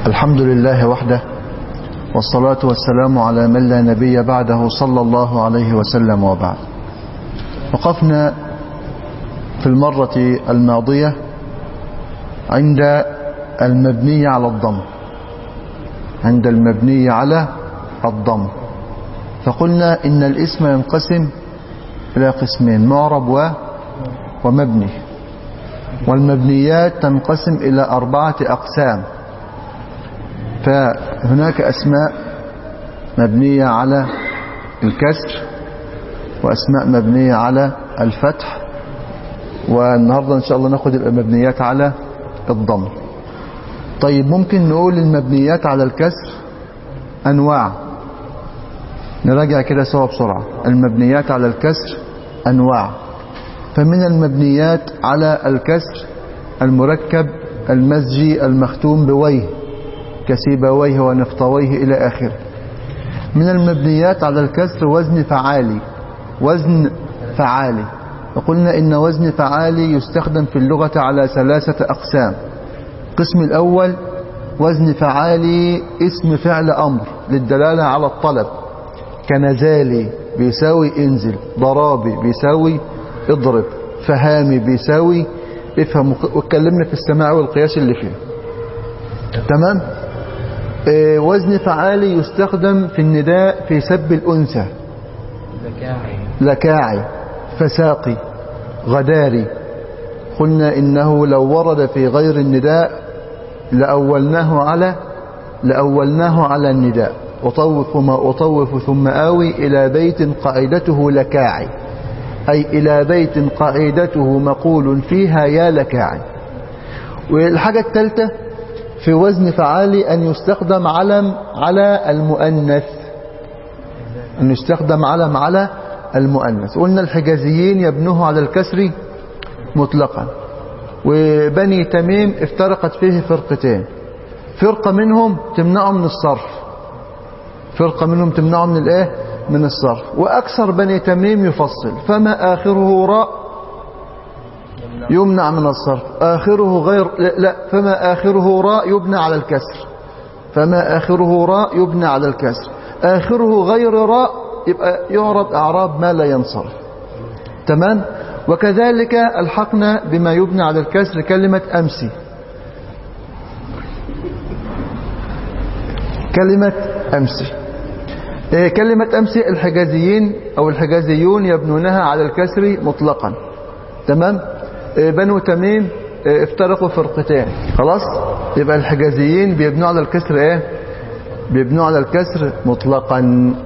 الحمد لله وحده والصلاة والسلام على من لا نبي بعده صلى الله عليه وسلم وبعد وقفنا في المرة الماضية عند المبني على الضم عند المبني على الضم فقلنا إن الاسم ينقسم إلى قسمين معرب و ومبني والمبنيات تنقسم إلى أربعة أقسام فهناك أسماء مبنية على الكسر وأسماء مبنية على الفتح والنهاردة إن شاء الله ناخد المبنيات على الضم طيب ممكن نقول المبنيات على الكسر أنواع نراجع كده سوا بسرعة المبنيات على الكسر أنواع فمن المبنيات على الكسر المركب المزجي المختوم بويه كسيبويه ونفطويه إلى آخره من المبنيات على الكسر وزن فعالي وزن فعالي وقلنا إن وزن فعالي يستخدم في اللغة على ثلاثة أقسام القسم الأول وزن فعالي اسم فعل أمر للدلالة على الطلب كنزالي بيساوي انزل ضرابي بيساوي اضرب فهامي بيساوي افهم واتكلمنا في السماع والقياس اللي فيه تمام اه وزن فعالي يستخدم في النداء في سب الأنثى لكاعي لكاعي فساقي غداري قلنا إنه لو ورد في غير النداء لأولناه على لأولناه على النداء أطوف ما أطوف ثم آوي إلى بيت قاعدته لكاعي أي إلى بيت قاعدته مقول فيها يا لكاعي والحاجة الثالثة في وزن فعالي أن يستخدم علم على المؤنث أن يستخدم علم على المؤنث قلنا الحجازيين يبنوه على الكسر مطلقا وبني تميم افترقت فيه فرقتين فرقة منهم تمنعه من الصرف فرقة منهم تمنعه من الايه من الصرف واكثر بني تميم يفصل فما اخره راء يمنع من الصرف اخره غير لا فما اخره راء يبنى على الكسر فما اخره راء يبنى على الكسر اخره غير راء يبقى يعرب اعراب ما لا ينصرف تمام وكذلك الحقنا بما يبنى على الكسر كلمة امسي كلمة امسي كلمة أمسي الحجازيين أو الحجازيون يبنونها على الكسر مطلقا تمام بنو تميم افترقوا فرقتين خلاص يبقى الحجازيين بيبنوا على الكسر ايه بيبنوا على الكسر مطلقا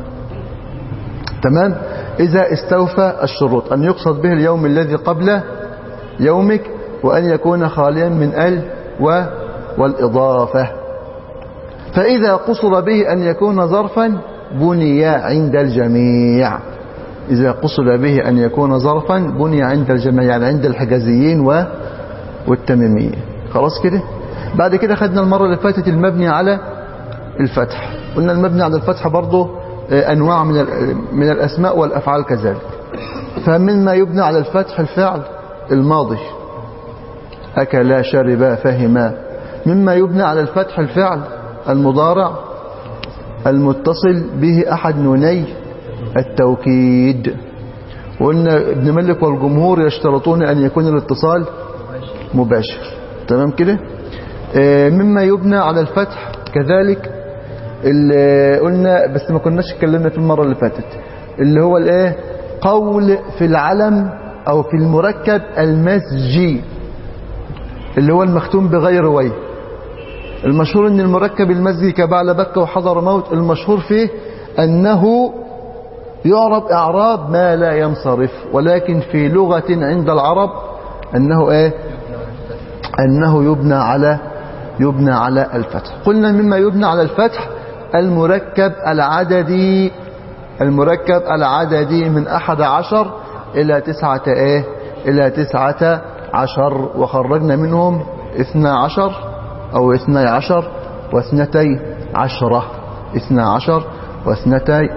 تمام إذا استوفى الشروط أن يقصد به اليوم الذي قبل يومك وأن يكون خاليا من ال و والإضافة فإذا قصد به أن يكون ظرفا بني عند الجميع إذا قصد به أن يكون ظرفا بني عند الجميع يعني عند الحجازيين و... والتميميين خلاص كده بعد كده خدنا المرة اللي فاتت المبني على الفتح قلنا المبني على الفتح برضه أنواع من, من الأسماء والأفعال كذلك فمما يبنى على الفتح الفعل الماضي أكلا شربا فهما مما يبنى على الفتح الفعل المضارع المتصل به أحد نوني التوكيد وقلنا ابن ملك والجمهور يشترطون أن يكون الاتصال مباشر تمام كده مما يبنى على الفتح كذلك اللي قلنا بس ما كناش اتكلمنا في المرة اللي فاتت اللي هو الايه قول في العلم او في المركب المسجي اللي هو المختوم بغير ويه المشهور ان المركب المزجي كبعل بكة وحضر موت المشهور فيه انه يعرب اعراب ما لا ينصرف ولكن في لغة عند العرب انه ايه انه يبنى على يبنى على الفتح قلنا مما يبنى على الفتح المركب العددي المركب العددي من احد عشر الى تسعة ايه الى تسعة عشر وخرجنا منهم اثنى عشر أو اثني عشر واثنتي عشرة اثنى عشر واثنتي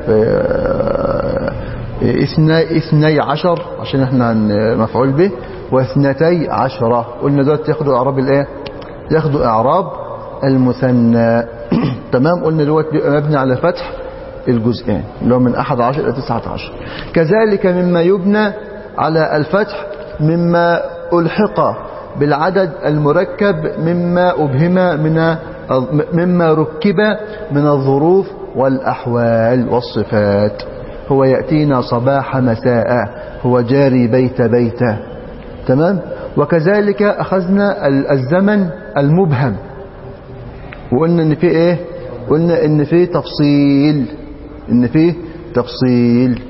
اثني, اثني عشر عشان احنا مفعول به واثنتي عشرة قلنا دول ياخدوا اعراب الايه ياخدوا اعراب المثنى تمام قلنا دوت بيبقى مبني على فتح الجزئين اللي هو من 11 إلى 19 كذلك مما يبنى على الفتح مما ألحق بالعدد المركب مما أبهم من مما ركب من الظروف والأحوال والصفات هو يأتينا صباح مساء هو جاري بيت بيت تمام وكذلك أخذنا الزمن المبهم وقلنا ان في ايه قلنا ان في تفصيل ان في تفصيل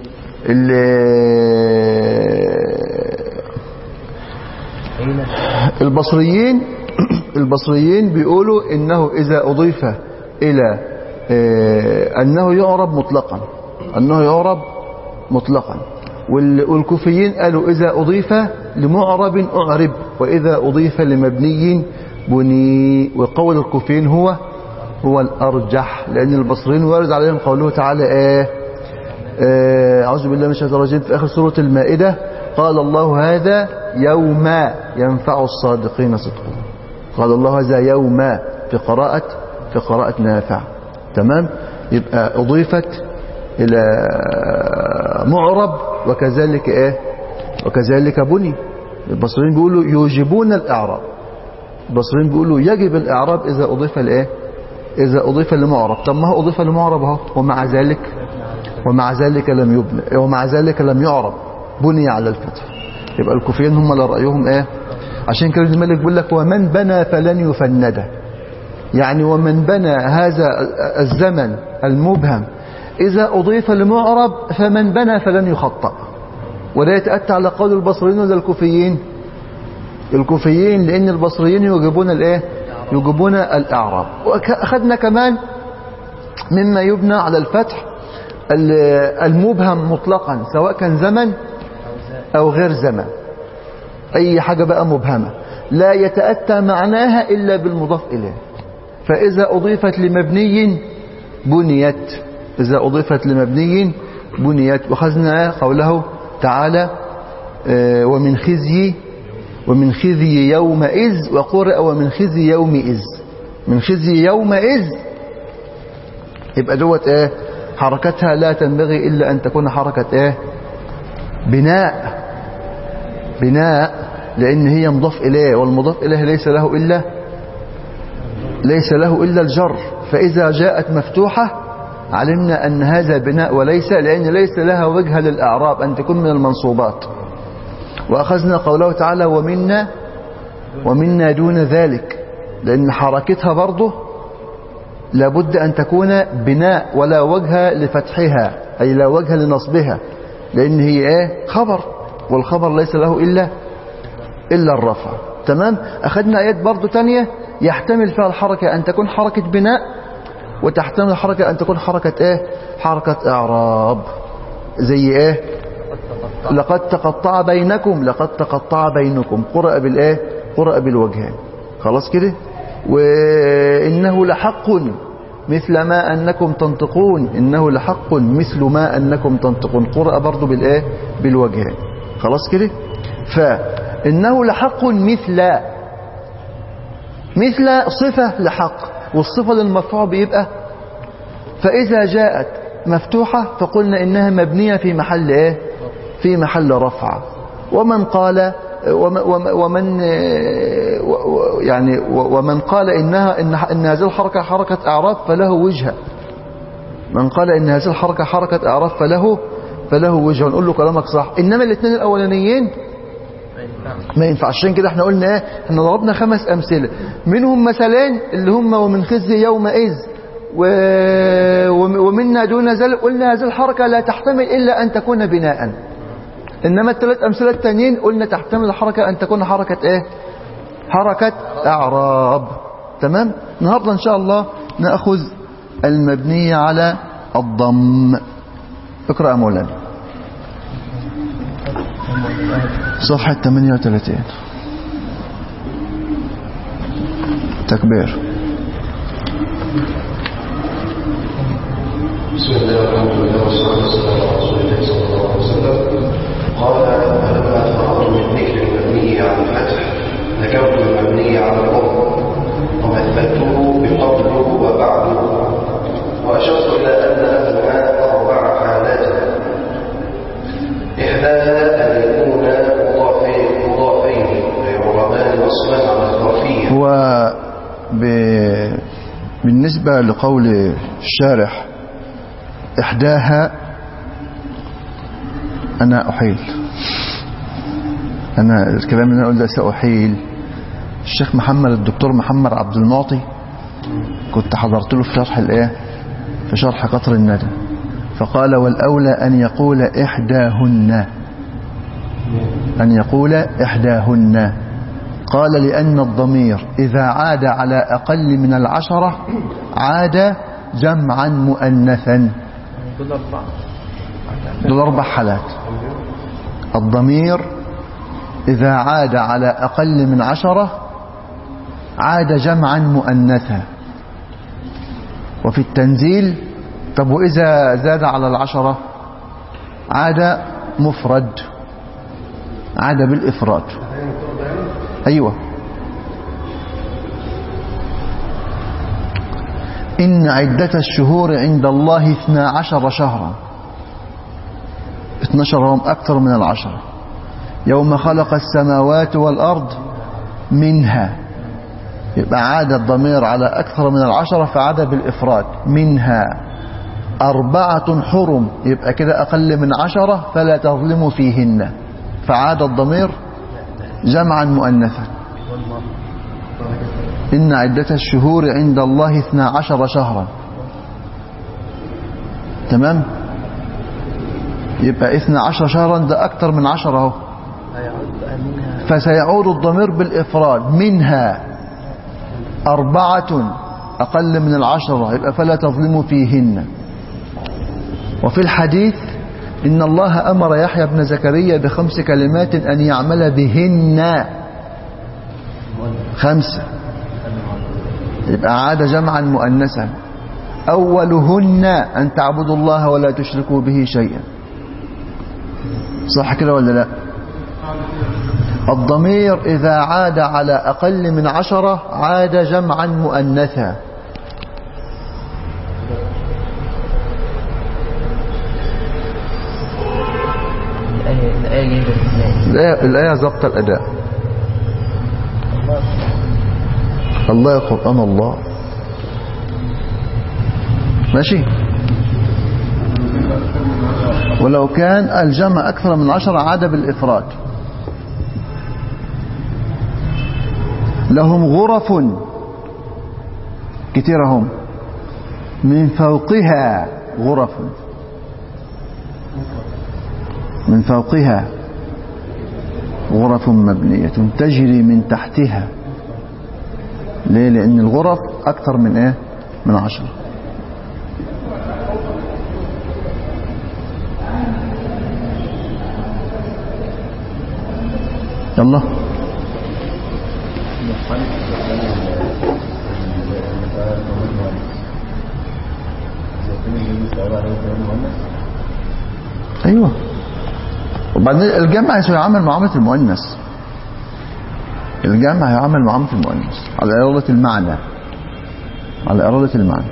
البصريين البصريين بيقولوا انه اذا اضيف الى انه يعرب مطلقا انه يعرب مطلقا والكوفيين قالوا اذا اضيف لمعرب اعرب واذا اضيف لمبني بني وقول الكوفيين هو هو الأرجح لأن البصريين وارد عليهم قوله تعالى ايه آه أعوذ بالله من الشيطان الرجيم في آخر سورة المائدة قال الله هذا يوم ينفع الصادقين صدقهم قال الله هذا يوم في قراءة في قراءة نافع تمام يبقى أضيفت إلى معرب وكذلك إيه وكذلك بني البصريين بيقولوا يوجبون الإعراب البصريين بيقولوا يجب الإعراب إذا أضيف لإيه إذا أضيف لمعرب طب ما هو أضيف لمعرب اهو ومع ذلك ومع ذلك لم يبنى ومع ذلك لم يعرب بني على الفتح يبقى الكوفيين هم اللي رأيهم إيه عشان كده الملك بيقول لك ومن بنى فلن يفند يعني ومن بنى هذا الزمن المبهم إذا أضيف لمعرب فمن بنى فلن يخطأ ولا يتأتى على قول البصريين ولا الكوفيين الكوفيين لأن البصريين يوجبون الايه يوجبون الإعراب وأخذنا كمان مما يبنى على الفتح المبهم مطلقا سواء كان زمن أو غير زمن أي حاجة بقى مبهمة لا يتأتى معناها إلا بالمضاف إليه فإذا أضيفت لمبني بنيت إذا أضيفت لمبني بنيت وخذنا قوله تعالى ومن خزي ومن خزي يومئذ وقرأ ومن خزي يومئذ من خزي يومئذ يبقى دوت ايه حركتها لا تنبغي إلا أن تكون حركة ايه بناء بناء لأن هي مضاف إليه والمضاف إليه ليس له إلا ليس له إلا الجر فإذا جاءت مفتوحة علمنا أن هذا بناء وليس لأن ليس لها وجهة للأعراب أن تكون من المنصوبات وأخذنا قوله تعالى ومنا ومنا دون ذلك لأن حركتها برضه لابد أن تكون بناء ولا وجه لفتحها أي لا وجه لنصبها لأن هي إيه خبر والخبر ليس له إلا إلا الرفع تمام أخذنا آيات برضه تانية يحتمل فيها الحركة أن تكون حركة بناء وتحتمل الحركة أن تكون حركة إيه حركة إعراب زي إيه لقد تقطع بينكم لقد تقطع بينكم قرأ بالإيه قرأ بالوجهين خلاص كده وإنه لحق مثل ما أنكم تنطقون إنه لحق مثل ما أنكم تنطقون قرأ برضو بالإيه بالوجهين خلاص كده فإنه لحق مثل مثل صفة لحق والصفة للمرفوع بيبقى فإذا جاءت مفتوحة فقلنا إنها مبنية في محل إيه في محل رفع ومن قال ومن يعني ومن قال إنها إن إن هذه الحركة حركة إعراب فله وجهة من قال إن هذه الحركة حركة إعراب فله فله وجهة نقول له كلامك صح إنما الاثنين الأولانيين ما ينفعش عشان كده احنا قلنا ايه احنا ضربنا خمس امثله منهم مثلين اللي هم ومن خزي يومئذ و... ومنا دون ذلك قلنا هذه الحركه لا تحتمل الا ان تكون بناء انما الثلاث امثله التانيين قلنا تحتمل الحركه ان تكون حركه ايه حركه اعراب تمام النهارده ان شاء الله ناخذ المبنيه على الضم اقرا يا مولانا صفحة 38 تكبير بسم الله والحمد لله والصلاة والسلام على رسول الله صلى الله عليه وسلم قال فلما فرغت من ذكر المبني على الفتح ذكرت المبني على الضم ومثلته بالنسبة لقول الشارح إحداها أنا أحيل أنا الكلام اللي أنا أقول ده سأحيل الشيخ محمد الدكتور محمد عبد المعطي كنت حضرت له في شرح الإيه في شرح قطر الندى فقال والأولى أن يقول إحداهن أن يقول إحداهن قال لأن الضمير إذا عاد على أقل من العشرة عاد جمعا مؤنثا دول أربعة دول أربع حالات الضمير إذا عاد على أقل من عشرة عاد جمعا مؤنثا وفي التنزيل طب وإذا زاد على العشرة عاد مفرد عاد بالإفراد أيوة إن عدة الشهور عند الله اثنا عشر شهرا 12 هم أكثر من العشرة يوم خلق السماوات والأرض منها يبقى عاد الضمير على أكثر من العشرة فعاد بالإفراد منها أربعة حرم يبقى كده أقل من عشرة فلا تظلموا فيهن فعاد الضمير جمعا مؤنثا إن عدة الشهور عند الله اثنا عشر شهرا تمام يبقى اثنا عشر شهرا ده أكثر من عشرة اهو هيعود بقى منها فسيعود الضمير بالإفراد منها أربعة أقل من العشرة يبقى فلا تظلموا فيهن وفي الحديث إن الله أمر يحيى بن زكريا بخمس كلمات أن يعمل بهن خمسة يبقى عاد جمعا مؤنثا أولهن أن تعبدوا الله ولا تشركوا به شيئا صح كده ولا لا الضمير إذا عاد على أقل من عشرة عاد جمعا مؤنثا الآية الآية جايبة ازاي؟ الآية, الآية ضبط الأداء الله قرآن الله ماشي ولو كان الجمع أكثر من عشرة عاد بالإفراد لهم غرف كتير هم من فوقها غرف من فوقها غرف مبنية تجري من تحتها ليه لأن الغرف أكثر من إيه من عشرة يلا ايوه وبعدين الجمع هيعمل معاملة المؤنث الجمع هيعمل معاملة المؤنث على إرادة المعنى على إرادة المعنى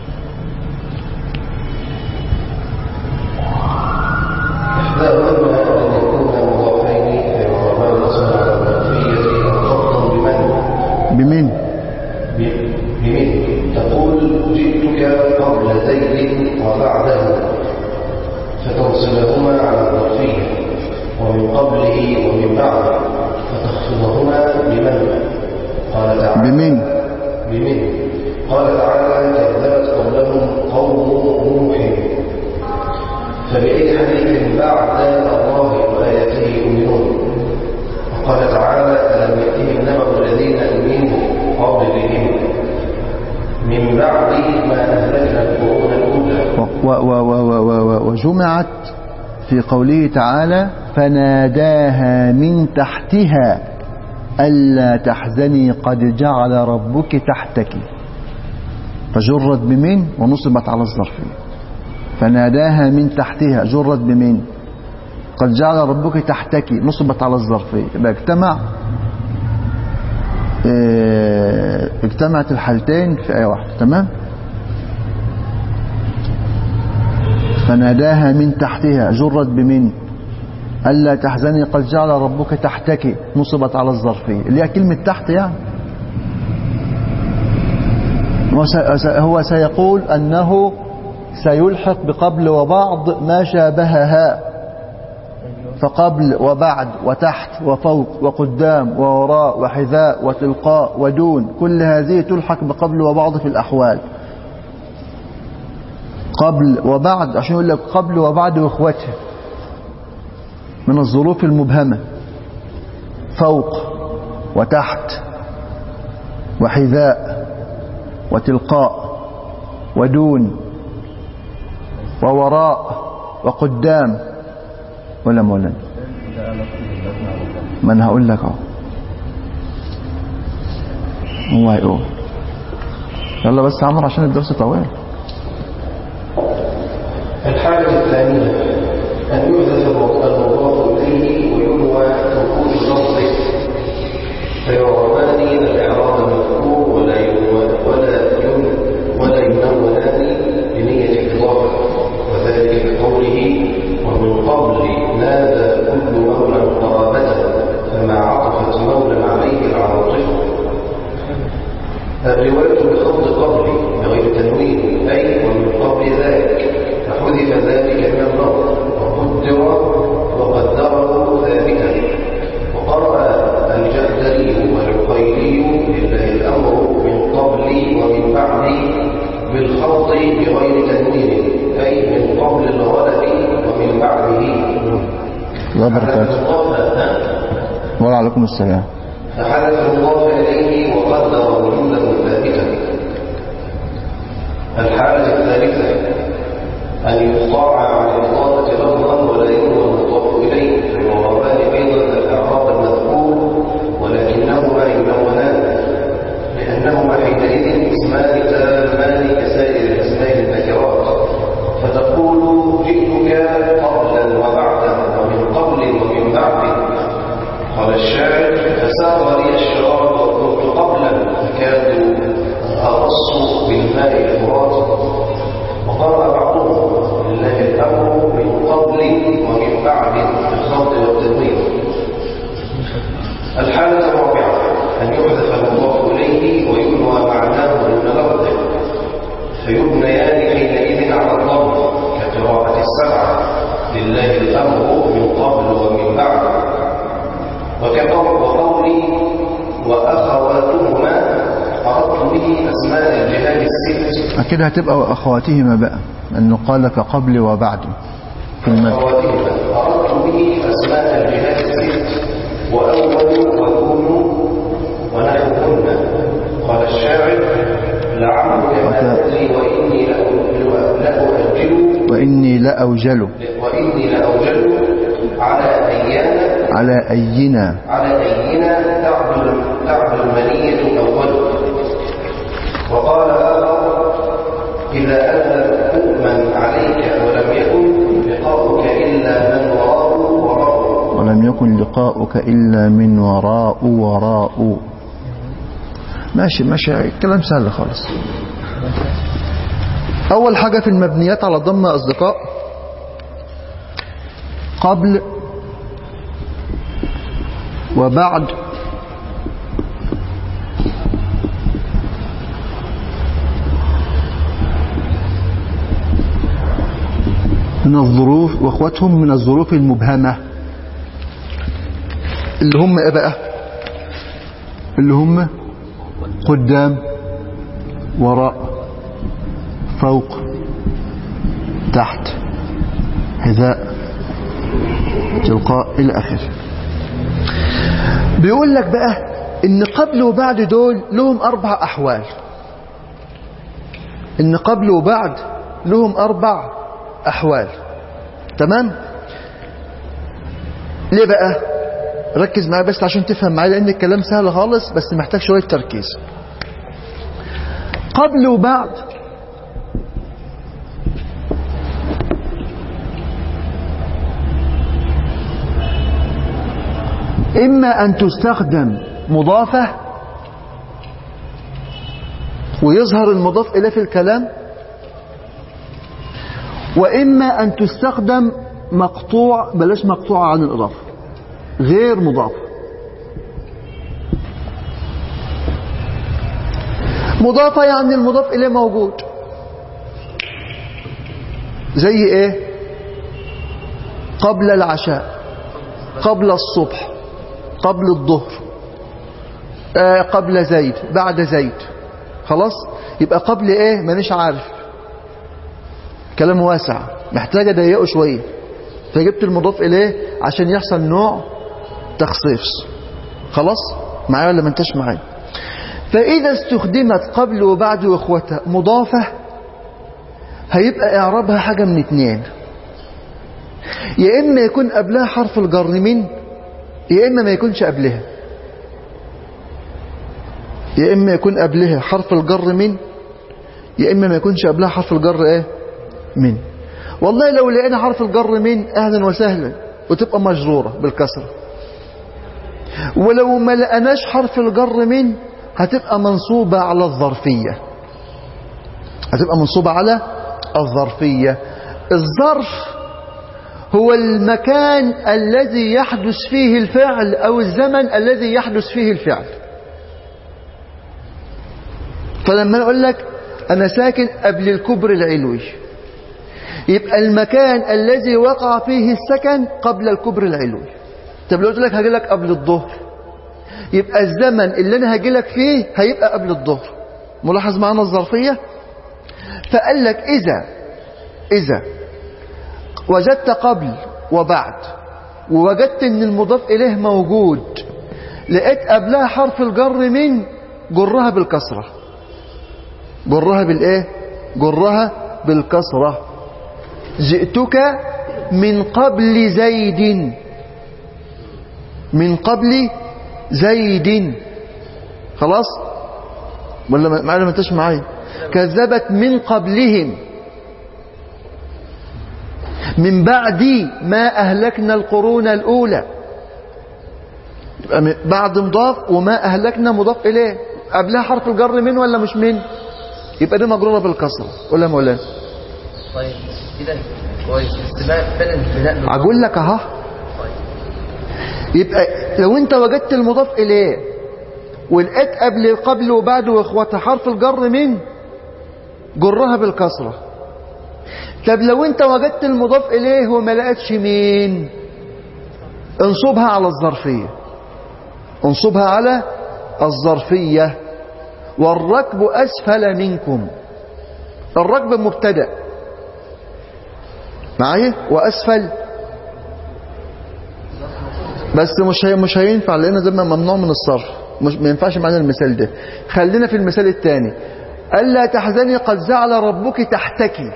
إحداهن أن يكون مضافين كما قال صلى المنفية خطا بمن بمين ب- بمن تقول جئتك قبل زيد وبعده فتنصبهما على الظرفية ومن قبله ومن بعده فتخفضهما بمن قال تعالى بمين بمن قال تعالى كذبت قبلهم قوم نوح فبأي حديث بعد الله وآياته يؤمنون وقال تعالى ألم يأتهم نبأ الذين من قبلهم من بعد ما أهلكنا القرون الأولى و- و- و- و- و- و- وجمعت في قوله تعالى فناداها من تحتها ألا تحزني قد جعل ربك تحتك فجرت بمن ونصبت على الظرفية فناداها من تحتها جرت بمن قد جعل ربك تحتك نصبت على الظرفية يبقى اجتمع اه، اجتمعت الحالتين في آية واحدة تمام فناداها من تحتها جرت بمن ألا تحزني قد جعل ربك تحتك نصبت على الظرفية اللي هي كلمة تحت يعني وس- هو سيقول أنه سيلحق بقبل وبعض ما شابهها فقبل وبعد وتحت وفوق وقدام ووراء وحذاء وتلقاء ودون كل هذه تلحق بقبل وبعض في الأحوال قبل وبعد عشان يقول لك قبل وبعد واخوته من الظروف المبهمة فوق وتحت وحذاء وتلقاء ودون ووراء وقدام ولا مولانا ما انا هقول لك اهو هو هيقول يلا بس يا عمرو عشان الدرس طويل الحالة الثانية أن يحدث المضاف إليه وينوى دخول لفظه فيعربان الإعراب المذكور ولا ينوى ولا ين ولا ينونان بنية الإضافة وذلك بقوله ومن قبل نادى كل مولى قرابته فما عطفت مولى عليه العاطفة الرواية بخط قبل بغير تنوين أي ومن قبل ذلك فحذف ذلك من النظر وقدر وقدره ثابتا وقرأ الجهدري والعقيلي لله الأمر من قبل ومن بعد بالخط بغير تنوين أي من قبل الغلب ومن بعده الله وبركاته وعليكم السلام فحذف الله إليه وقدر وجوده ثابتا الحالة الثالثة أن يقطع عن الإضافة لفظا ولا يروى المضاف إليه فيعربان أيضا الإعراب المذكور ولكنهما ينونان لأنهما حينئذ اسمان تامان كسائر الأسماء النكرات فتقول جئتك قبلا وبعدا ومن قبل ومن بعد قال الشاعر فساغ لي الشراب وكنت قبلا أكاد أغص بالماء الفرات وقرأ بعضهم لله الأمر من قبل ومن بعد بالخلط والتدوين الحالة الرابعة أن يحذف المضاف إليه ويبنى معناه دون لفظه فيبنيان حينئذ على الضم كقراءة السبعة لله الأمر من قبل ومن بعد وكقول وقولي وأخواتهما أردت به أسماء الجهاد الست كده هتبقى وأخواتهما بقى أنه قال كقبل وبعد في المد أخواتهما أردت به أسماء الجهاد الست وأول وكون ونحوهن قال الشاعر لعمرك ما تدري وإني لأ- لأؤجل وإني لأوجل وإني لأوجل على أيام على أينا على أينا تعدل تعدل المنية أول وقال آخر إذا أذهب من عليك ولم يكن لقاؤك إلا من وراءه وراءه ولم يكن لقاؤك إلا من وراء وراء ماشي ماشي الكلام سهل خالص أول حاجة في المبنيات على ضم يا أصدقاء قبل وبعد من الظروف واخواتهم من الظروف المبهمة اللي هم ايه بقى اللي هم قدام وراء فوق تحت حذاء تلقاء الى اخره بيقول لك بقى ان قبل وبعد دول لهم اربع احوال ان قبل وبعد لهم اربع احوال تمام ليه بقى ركز معايا بس عشان تفهم معايا لان الكلام سهل خالص بس محتاج شويه تركيز قبل وبعد إما أن تستخدم مضافة ويظهر المضاف إليه في الكلام وإما أن تستخدم مقطوع بلاش مقطوع عن الإضافة غير مضاف مضافة يعني المضاف إليه موجود زي إيه قبل العشاء قبل الصبح قبل الظهر آه قبل زيد بعد زيد خلاص يبقى قبل ايه مانيش عارف كلام واسع محتاج اضيقه شويه فجبت المضاف اليه عشان يحصل نوع تخصيص خلاص معايا ولا ما انتش معايا فاذا استخدمت قبل وبعد واخوتها مضافه هيبقى اعرابها حاجه من اتنين يا اما يكون قبلها حرف الجر من يا اما ما يكونش قبلها يا اما يكون قبلها حرف الجر من يا اما ما يكونش قبلها حرف الجر ايه من والله لو لقينا حرف الجر من اهلا وسهلا وتبقى مجروره بالكسره ولو ما لقناش حرف الجر من هتبقى منصوبه على الظرفيه هتبقى منصوبه على الظرفيه الظرف هو المكان الذي يحدث فيه الفعل او الزمن الذي يحدث فيه الفعل فلما اقول لك انا ساكن قبل الكبر العلوي يبقى المكان الذي وقع فيه السكن قبل الكبر العلوي طب لو قلت لك هاجي لك قبل الظهر يبقى الزمن اللي انا هاجي لك فيه هيبقى قبل الظهر ملاحظ معانا الظرفيه فقال لك اذا اذا وجدت قبل وبعد ووجدت ان المضاف اليه موجود لقيت قبلها حرف الجر من جرها بالكسره جرها بالايه جرها بالكسره جئتك من قبل زيد من قبل زيد خلاص ولا معلم ما انتش معايا كذبت من قبلهم من بعد ما أهلكنا القرون الأولى بعد مضاف وما أهلكنا مضاف إليه قبلها حرف الجر من ولا مش من يبقى دي مجرورة بالكسرة ولا مولانا طيب كده كويس استباء فعلا البناء أقول لك أها يبقى لو أنت وجدت المضاف إليه ولقيت قبل قبل وبعد واخواتها حرف الجر من جرها بالكسره طب لو انت وجدت المضاف اليه وما لقيتش مين انصبها على الظرفيه انصبها على الظرفيه والركب اسفل منكم الركب مبتدا معايا واسفل بس مش هي مش هينفع لان ده ممنوع من الصرف مش ما ينفعش معانا المثال ده خلينا في المثال الثاني الا تحزني قد زعل ربك تحتكي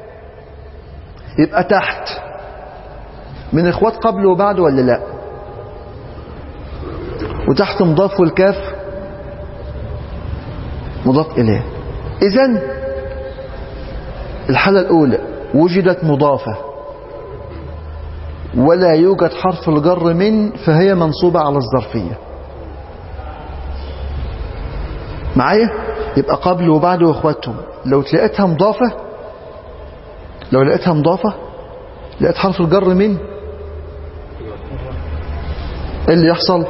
يبقى تحت من اخوات قبل وبعد ولا لا وتحت مضاف والكاف مضاف اليه اذا الحالة الاولى وجدت مضافة ولا يوجد حرف الجر من فهي منصوبة على الظرفية معايا يبقى قبل وبعد واخواتهم لو تلاقيتها مضافة لو لقيتها مضافة لقيت حرف الجر من ايه اللي يحصل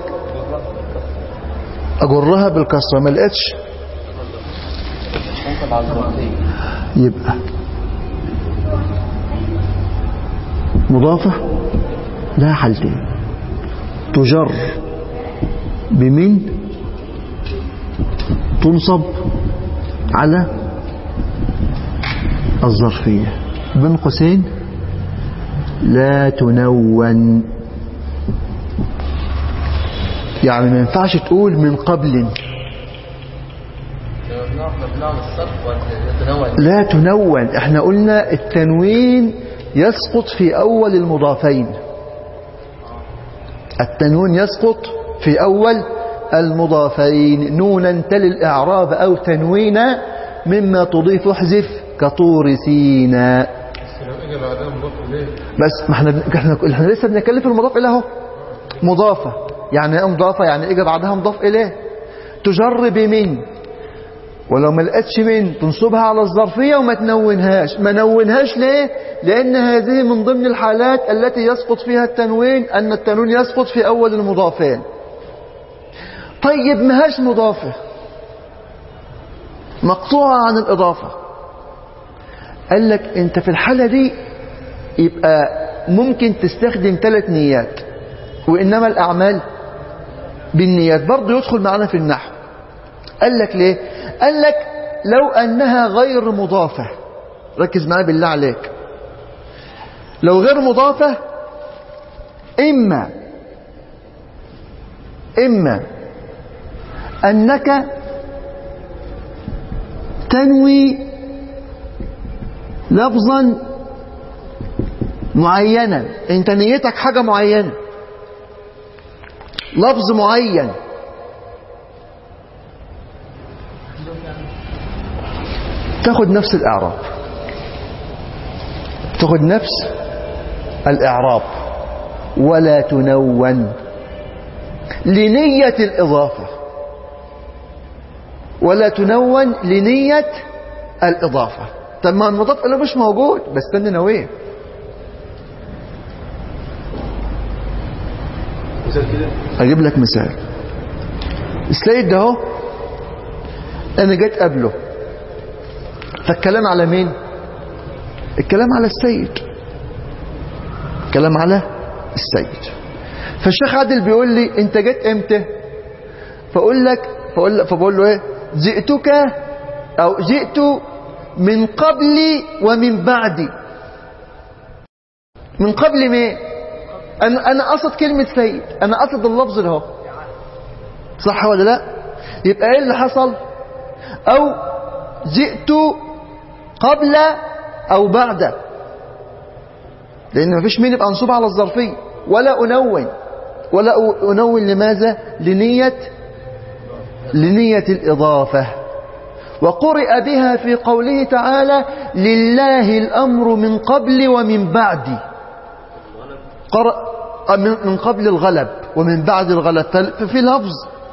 اجرها بالكسره ما لقيتش ممكن على الظرفية يبقى مضافة لها حالتين تجر بمن تنصب على الظرفية بين قوسين لا تنون يعني ما ينفعش تقول من قبل ممنوع ممنوع من الصرف وتنوع لا تنون احنا قلنا التنوين يسقط في اول المضافين التنوين يسقط في اول المضافين نونا تل الاعراب او تنوينا مما تضيف احذف كطور سيناء بس ما احنا احنا احنا لسه بنتكلم في المضاف اليه اهو مضافه يعني ايه مضافه يعني اجى بعدها مضاف اليه تجر بمن ولو ما لقتش من تنصبها على الظرفية وما تنونهاش ما نونهاش ليه لأن هذه من ضمن الحالات التي يسقط فيها التنوين أن التنوين يسقط في أول المضافين طيب ما هاش مضافة مقطوعة عن الإضافة قال لك أنت في الحالة دي يبقى ممكن تستخدم ثلاث نيات وإنما الأعمال بالنيات برضه يدخل معنا في النحو قال لك ليه قال لك لو أنها غير مضافة ركز معايا بالله عليك لو غير مضافة إما إما أنك تنوي لفظا معينا انت نيتك حاجة معينة لفظ معين تاخد نفس الإعراب تاخد نفس الإعراب ولا تنون لنية الإضافة ولا تنون لنية الإضافة طب ما المضاف إليه مش موجود بس استنى نويه مثال كده أجيب لك مثال السيد ده اهو أنا جيت قبله فالكلام على مين الكلام على السيد الكلام على السيد فالشيخ عادل بيقول لي انت جيت امتى فاقول لك فاقول لك فبقول له ايه جئتك او جئت من قبلي ومن بعدي من قبل مين انا انا قصد كلمه سيد انا قصد اللفظ ده اهو صح ولا لا يبقى ايه اللي حصل او جئت قبل او بعد لان مفيش مين يبقى منصوب على الظرفيه ولا انون ولا انون لماذا لنيه لنيه الاضافه وقرئ بها في قوله تعالى لله الامر من قبل ومن بعد قرأ من من قبل الغلب ومن بعد الغلب ففي لفظ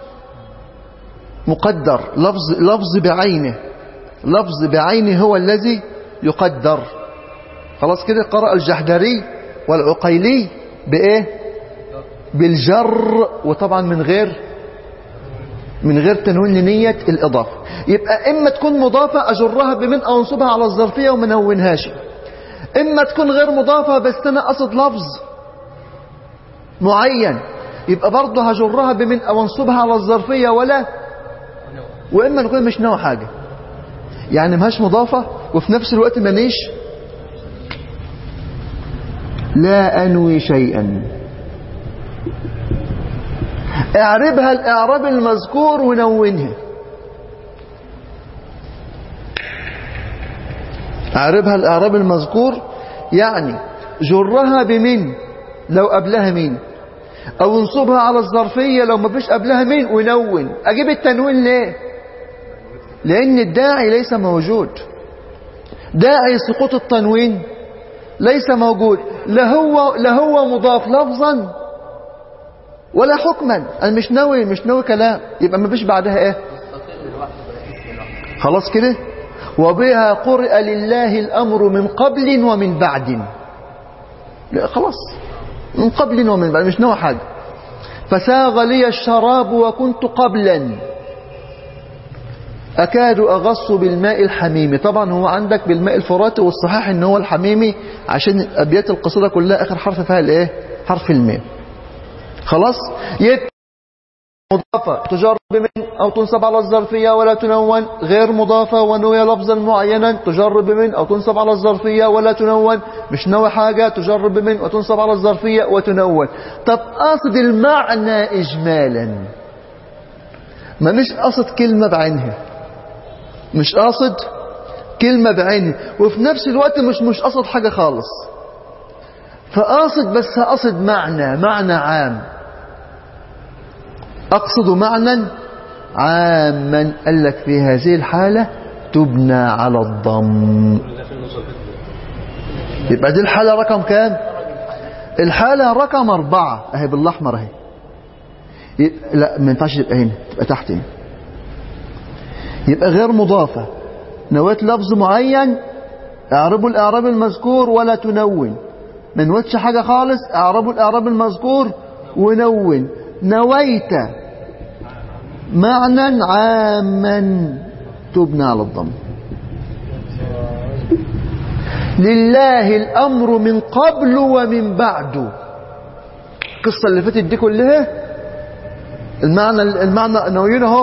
مقدر لفظ لفظ بعينه لفظ بعينه هو الذي يقدر خلاص كده قرأ الجحدري والعقيلي بإيه بالجر وطبعا من غير من غير تنوين لنية الإضافة يبقى إما تكون مضافة أجرها بمن أو أنصبها على الظرفية وما نونهاش إما تكون غير مضافة بس أنا أقصد لفظ معين يبقى برضه هجرها بمن أو أنصبها على الظرفية ولا وإما نكون مش نوع حاجة يعني مهاش مضافة وفي نفس الوقت مانيش لا أنوي شيئا اعربها الإعراب المذكور ونونها اعربها الإعراب المذكور يعني جرها بمن لو قبلها مين او انصبها على الظرفية لو ما فيش قبلها مين ونون اجيب التنوين ليه لان الداعي ليس موجود داعي سقوط التنوين ليس موجود لا هو لا هو مضاف لفظا ولا حكما انا مش ناوي مش ناوي كلام يبقى ما فيش بعدها ايه خلاص كده وبها قرئ لله الامر من قبل ومن بعد لا خلاص من قبل ومن بعد مش نوع حاجة فساغ لي الشراب وكنت قبلا أكاد أغص بالماء الحميمي طبعا هو عندك بالماء الفراتي والصحيح ان هو الحميمي عشان أبيات القصيدة كلها آخر حرف فيها الايه حرف الميم خلاص يبقى مضافة تجر بمن أو تنصب على الظرفية ولا تنون غير مضافة ونوي لفظا معينا تجر بمن أو تنصب على الظرفية ولا تنون مش نوي حاجة تجر بمن وتنصب على الظرفية وتنون طب قصد المعنى إجمالا ما مش قصد كلمة بعينها مش قصد كلمة بعينها وفي نفس الوقت مش مش قصد حاجة خالص فقاصد بس قصد معنى معنى عام أقصد معنى عاما قال لك في هذه الحالة تبنى على الضم يبقى دي الحالة رقم كام الحالة رقم أربعة أهي بالأحمر أهي يبقى لا ما ينفعش تبقى هنا تبقى تحت هنا يبقى غير مضافة نويت لفظ معين اعربوا الإعراب المذكور ولا تنون ما نويتش حاجة خالص اعربوا الإعراب المذكور ونون نويت معنى عاما تبنى على الضم لله الأمر من قبل ومن بعد القصة اللي فاتت دي كلها المعنى المعنى ناويين اهو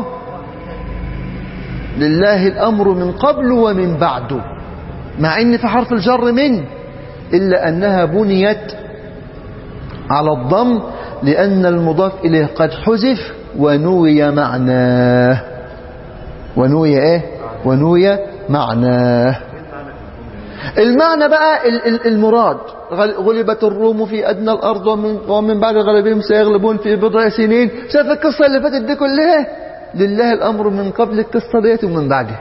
لله الأمر من قبل ومن بعد مع ان في حرف الجر من إلا أنها بنيت على الضم لأن المضاف إليه قد حذف ونوي معناه ونوي ايه ونوي معناه المعنى بقى ال- ال- المراد غل- غلبت الروم في أدنى الأرض ومن, ومن بعد غلبهم سيغلبون في بضع سنين شايف القصة اللي فاتت دي كلها لله الأمر من قبل القصة ديت ومن بعدها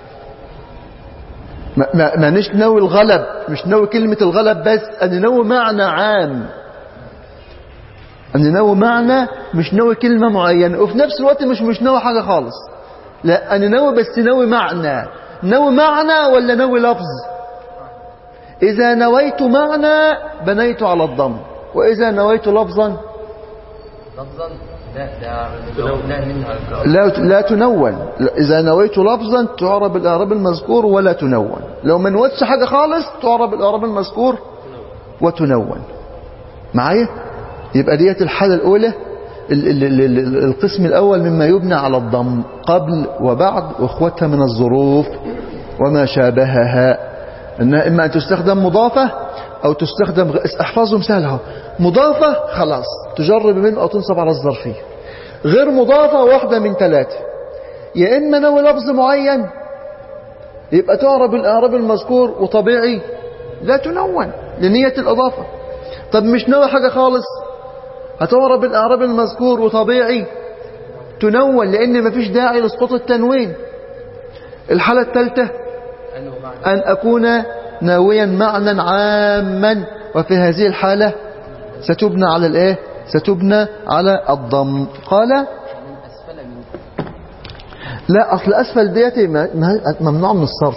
ما, ما, ما نش نوي الغلب مش نوي كلمة الغلب بس أنا نوي معنى عام أنا نوي معنى مش نوي كلمة معينة وفي نفس الوقت مش مش نوي حاجة خالص لا أنا نوي بس نوي معنى نوي معنى ولا نوي لفظ إذا نويت معنى بنيت على الضم وإذا نويت لفظا لفظا لا ده لا منها القراءة. لا لا تنون إذا نويت لفظا تعرب الإعراب المذكور ولا تنون لو ما نوتش حاجة خالص تعرب الإعراب المذكور وتنون معايا يبقى ديت الحالة الأولى ال- ال- ال- ال- القسم الأول مما يبنى على الضم قبل وبعد وإخوتها من الظروف وما شابهها إنها إما أن تستخدم مضافة أو تستخدم غ- احفظهم سهل اهو مضافة خلاص تجرب من أو تنصب على الظرفية غير مضافة واحدة من ثلاثة يا إما نوي لفظ معين يبقى تعرب الإعراب المذكور وطبيعي لا تنون لنية الإضافة طب مش نوي حاجة خالص هتعرب الإعراب المذكور وطبيعي تنون لأن مفيش داعي لسقوط التنوين الحالة الثالثة أنه معنى أن أكون ناويا معنى عاما وفي هذه الحالة ستبنى على الإيه ستبنى على الضم قال من أسفل من لا أصل أسفل ديت م- م- ممنوع من الصرف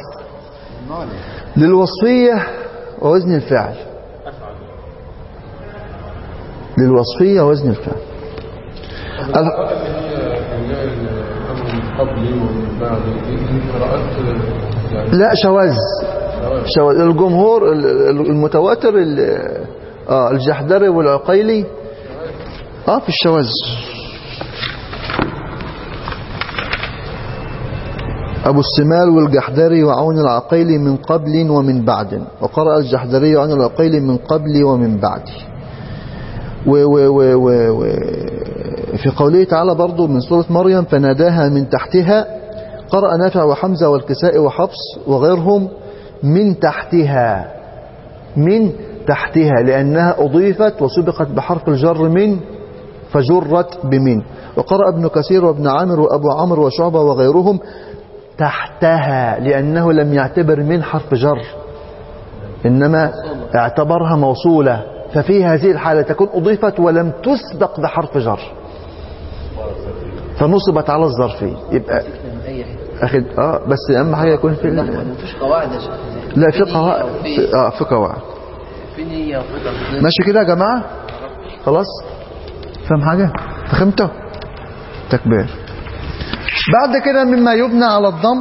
للوصفية ووزن الفعل للوصفية ووزن الفعل ال- قبلي ومن بعدي دي قراءات يعني لا شواذ شواذ الجمهور ال- ال- المتواتر ال- اه الجحدري والعقيلي اه في الشواذ أبو السمال والجحدري وعون العقيلي من قبل ومن بعد وقرأ الجحدري وعون العقيلي من قبل ومن بعد و و و و و في قوله تعالى برضو من سورة مريم فناداها من تحتها قرأ نافع وحمزة والكساء وحفص وغيرهم من تحتها من تحتها لأنها أضيفت وسبقت بحرف الجر من فجرت بمن وقرأ ابن كثير وابن عامر وأبو عمرو وشعبة وغيرهم تحتها لأنه لم يعتبر من حرف جر إنما اعتبرها موصولة ففي هذه الحالة تكون أضيفت ولم تسبق بحرف جر فنصبت على الظرفية يبقى من أي حتة أخد آه بس أهم حاجة يكون في لا ال- مفيش قواعد يا شيخ لا في نية قواعد أو في في- اه في قواعد في نية وفي تفضيل ماشي كده يا جماعة خلاص فهم حاجة فهمتوا تكبير بعد كده مما يبنى على الضم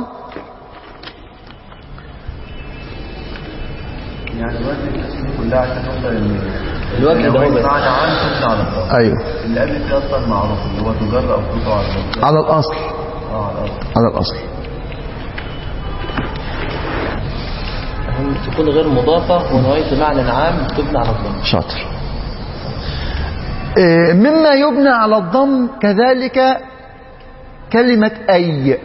يعني دلوقتي الاسم كلها عشان توصل ان الوجه ده هو بس معنى عام تبنى على الضم ايوه اللي قبل كده اصلا معروف اللي هو تجر او تقع على الضم على الاصل اه على الأصل. على الاصل هم تكون غير مضافة ونويت معنى عام تبنى على الضم شاطر إيه، مما يبنى على الضم كذلك كلمة أي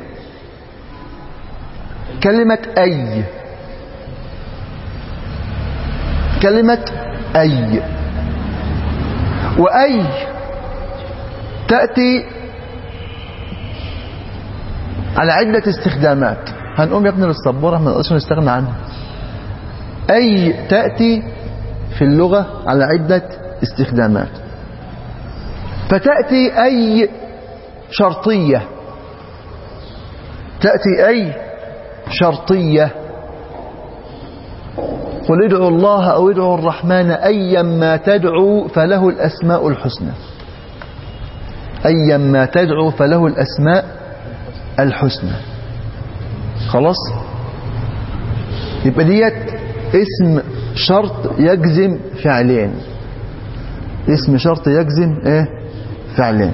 كلمة أي كلمة أي وأي تأتي على عدة استخدامات هنقوم يا ابني للسبورة ما نقدرش نستغنى عنها أي تأتي في اللغة على عدة استخدامات فتأتي أي شرطية تأتي أي شرطية قل ادعوا الله أو ادعوا الرحمن أيا ما تدعو فله الأسماء الحسنى أيا ما تدعو فله الأسماء الحسنى خلاص يبقى ديت اسم شرط يجزم فعلين اسم شرط يجزم ايه فعلين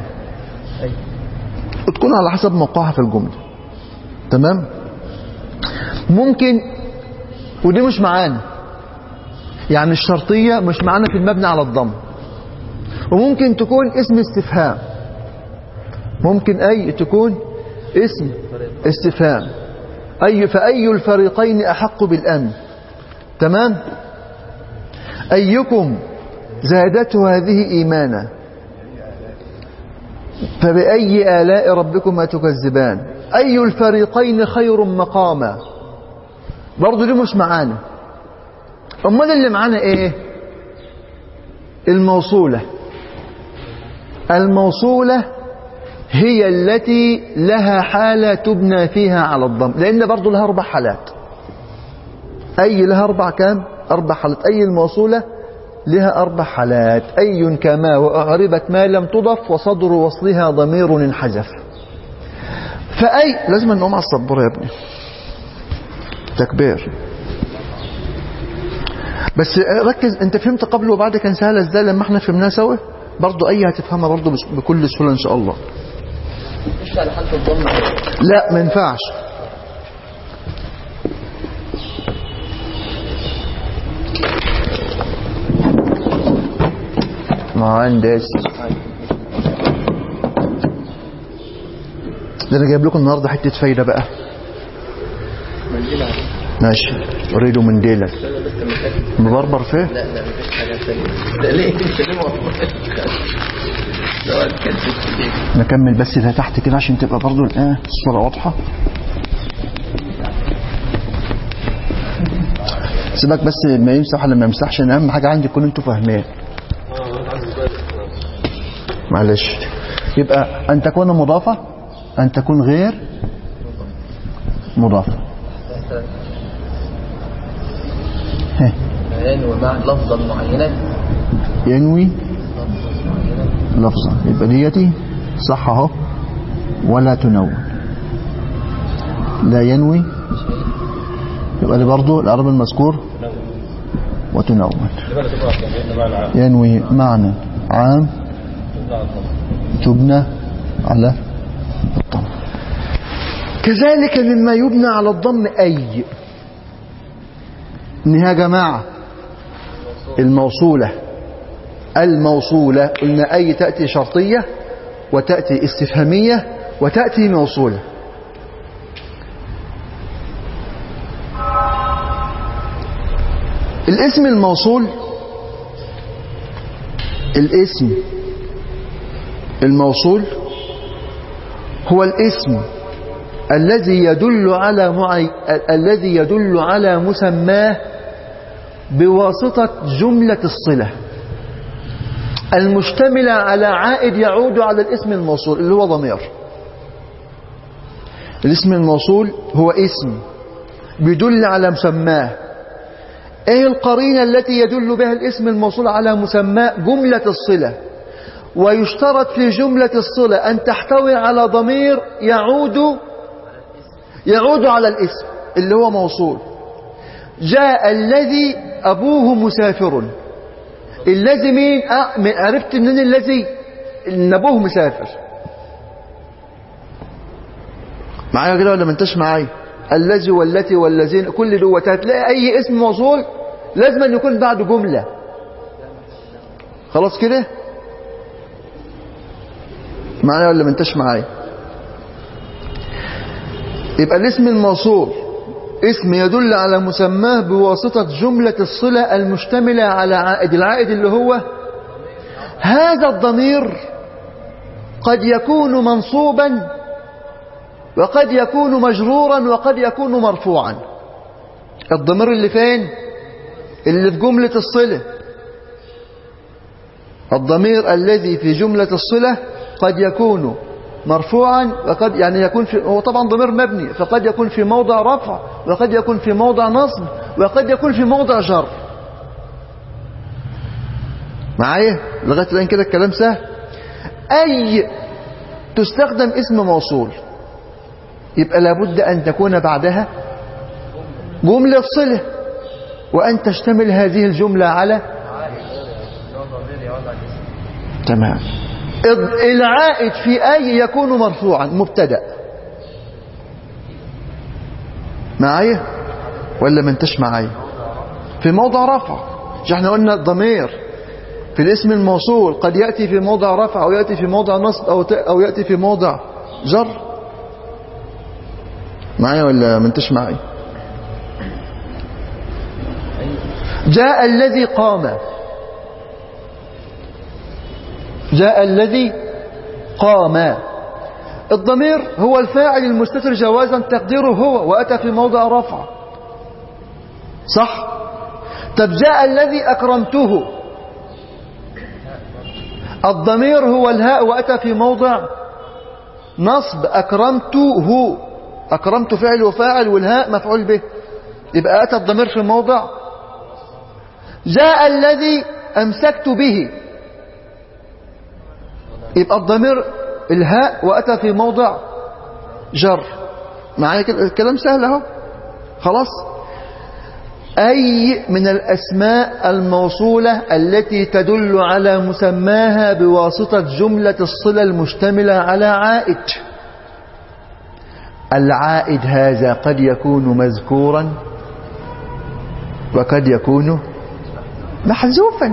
تكون على حسب موقعها في الجملة تمام ممكن ودي مش معانا يعني الشرطية مش معانا في المبني على الضم وممكن تكون اسم استفهام ممكن أي تكون اسم استفهام أي فأي الفريقين أحق بالأمن تمام أيكم زادته هذه إيمانا فبأي آلاء ربكما تكذبان أي الفريقين خير مقاما برضو دي مش معانا أمال اللي معانا إيه الموصولة الموصولة هي التي لها حالة تبنى فيها على الضم لأن برضو لها أربع حالات أي لها أربع كام أربع حالات أي الموصولة لها أربع حالات أي كما وأعربت ما لم تضف وصدر وصلها ضمير انحذف فأي لازم نقوم على الصبورة يا ابني تكبير بس ركز انت فهمت قبل وبعد كان سهل ازاي لما احنا فهمناها سوا برضو اي هتفهمها برضو بس- بكل سهولة ان شاء الله مش على حالة الضم لا ما ينفعش مهندس ده انا جايب لكم النهارده حته فايده بقى منديل ماشي اريد منديلا لا لا لسه محتاج مبربر فيه لا لا مفيش حاجة ثانية ده ليه انت ليه موضوع لو اتكلمت ليه نكمل بس ده تحت كده عشان تبقى برضو الايه الصوره واضحه سيبك بس ما يمسح ولا ما يمسحش انا اهم حاجه عندي تكون انتوا فاهمين معلش يبقى ان تكون مضافه ان تكون غير مضافه ها، ينوي مع لفظا معينا ينوي لفظا معينا لفظا يبقى ديتي صح اهو ولا تنون لا ينوي يبقى دي برضه العرب المذكور وتنون ينوي معنى عام تبنى على الضم كذلك مما يبنى على الضم أي إنها يا جماعة الموصولة الموصولة قلنا أي تأتي شرطية وتأتي استفهامية وتأتي موصولة الاسم الموصول الاسم الموصول هو الاسم الذي يدل على معي... الذي يدل على مسماه بواسطة جملة الصلة المشتملة على عائد يعود على الاسم الموصول اللي هو ضمير الاسم الموصول هو اسم بيدل على مسماه ايه القرينة التي يدل بها الاسم الموصول على مسماه جملة الصلة ويشترط في جملة الصلة أن تحتوي على ضمير يعود يعود على الاسم اللي هو موصول جاء الذي أبوه مسافر الذي مين آه م- عرفت منين الذي ان ابوه مسافر معايا كده ولا ما انتش معايا الذي والتي والذين كل دوت هتلاقي اي اسم موصول لازم أن يكون بعده جملة خلاص كده معايا ولا ما انتش معايا يبقى الاسم الموصول اسم يدل على مسماه بواسطة جملة الصلة المشتملة على عائد العائد اللي هو هذا الضمير قد يكون منصوبا وقد يكون مجرورا وقد يكون مرفوعا الضمير اللي فين اللي في جملة الصلة الضمير الذي في جملة الصلة قد يكون مرفوعا وقد يعني يكون في هو طبعا ضمير مبني فقد يكون في موضع رفع وقد يكون في موضع نصب وقد يكون في موضع جر معايا لغايه الان كده الكلام سهل اي تستخدم اسم موصول يبقى لابد أن تكون بعدها جملة صلة وأن تشتمل هذه الجملة على تمام الض- العائد في أي يكون مرفوعا مبتدأ معايا ولا ما انتش معايا في موضع رفع مش احنا قلنا الضمير في الاسم الموصول قد يأتي في موضع رفع أو يأتي في موضع نصب أو, ت- أو يأتي في موضع جر معايا ولا ما انتش معايا جاء الذي قام جاء الذي قام الضمير هو الفاعل المستتر جوازا تقديره هو وأتى في موضع رفع صح طب جاء الذي أكرمته الضمير هو الهاء وأتى في موضع نصب أكرمته أكرمت فعل وفاعل والهاء مفعول به يبقى أتى الضمير في موضع جاء الذي أمسكت به يبقى الضمير الهاء وأتى في موضع جر معايا كده الكلام سهل اهو خلاص أي من الأسماء الموصولة التي تدل على مسماها بواسطة جملة الصلة المشتملة على عائد العائد هذا قد يكون مذكورا وقد يكون محذوفا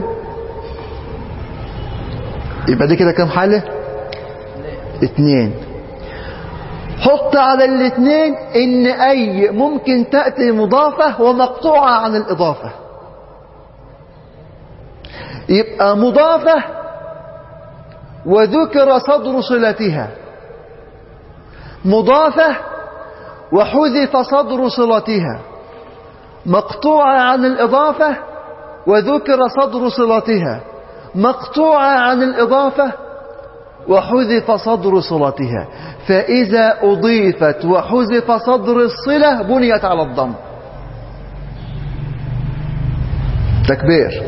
يبقى دي كده كم حالة اتنين حط على الاثنين ان اي ممكن تأتي مضافة ومقطوعة عن الاضافة يبقى مضافة وذكر صدر صلتها مضافة وحذف صدر صلتها مقطوعة عن الإضافة وذكر صدر صلتها مقطوعة عن الإضافة وحذف صدر صلتها فإذا أضيفت وحذف صدر الصلة بنيت على الضم تكبير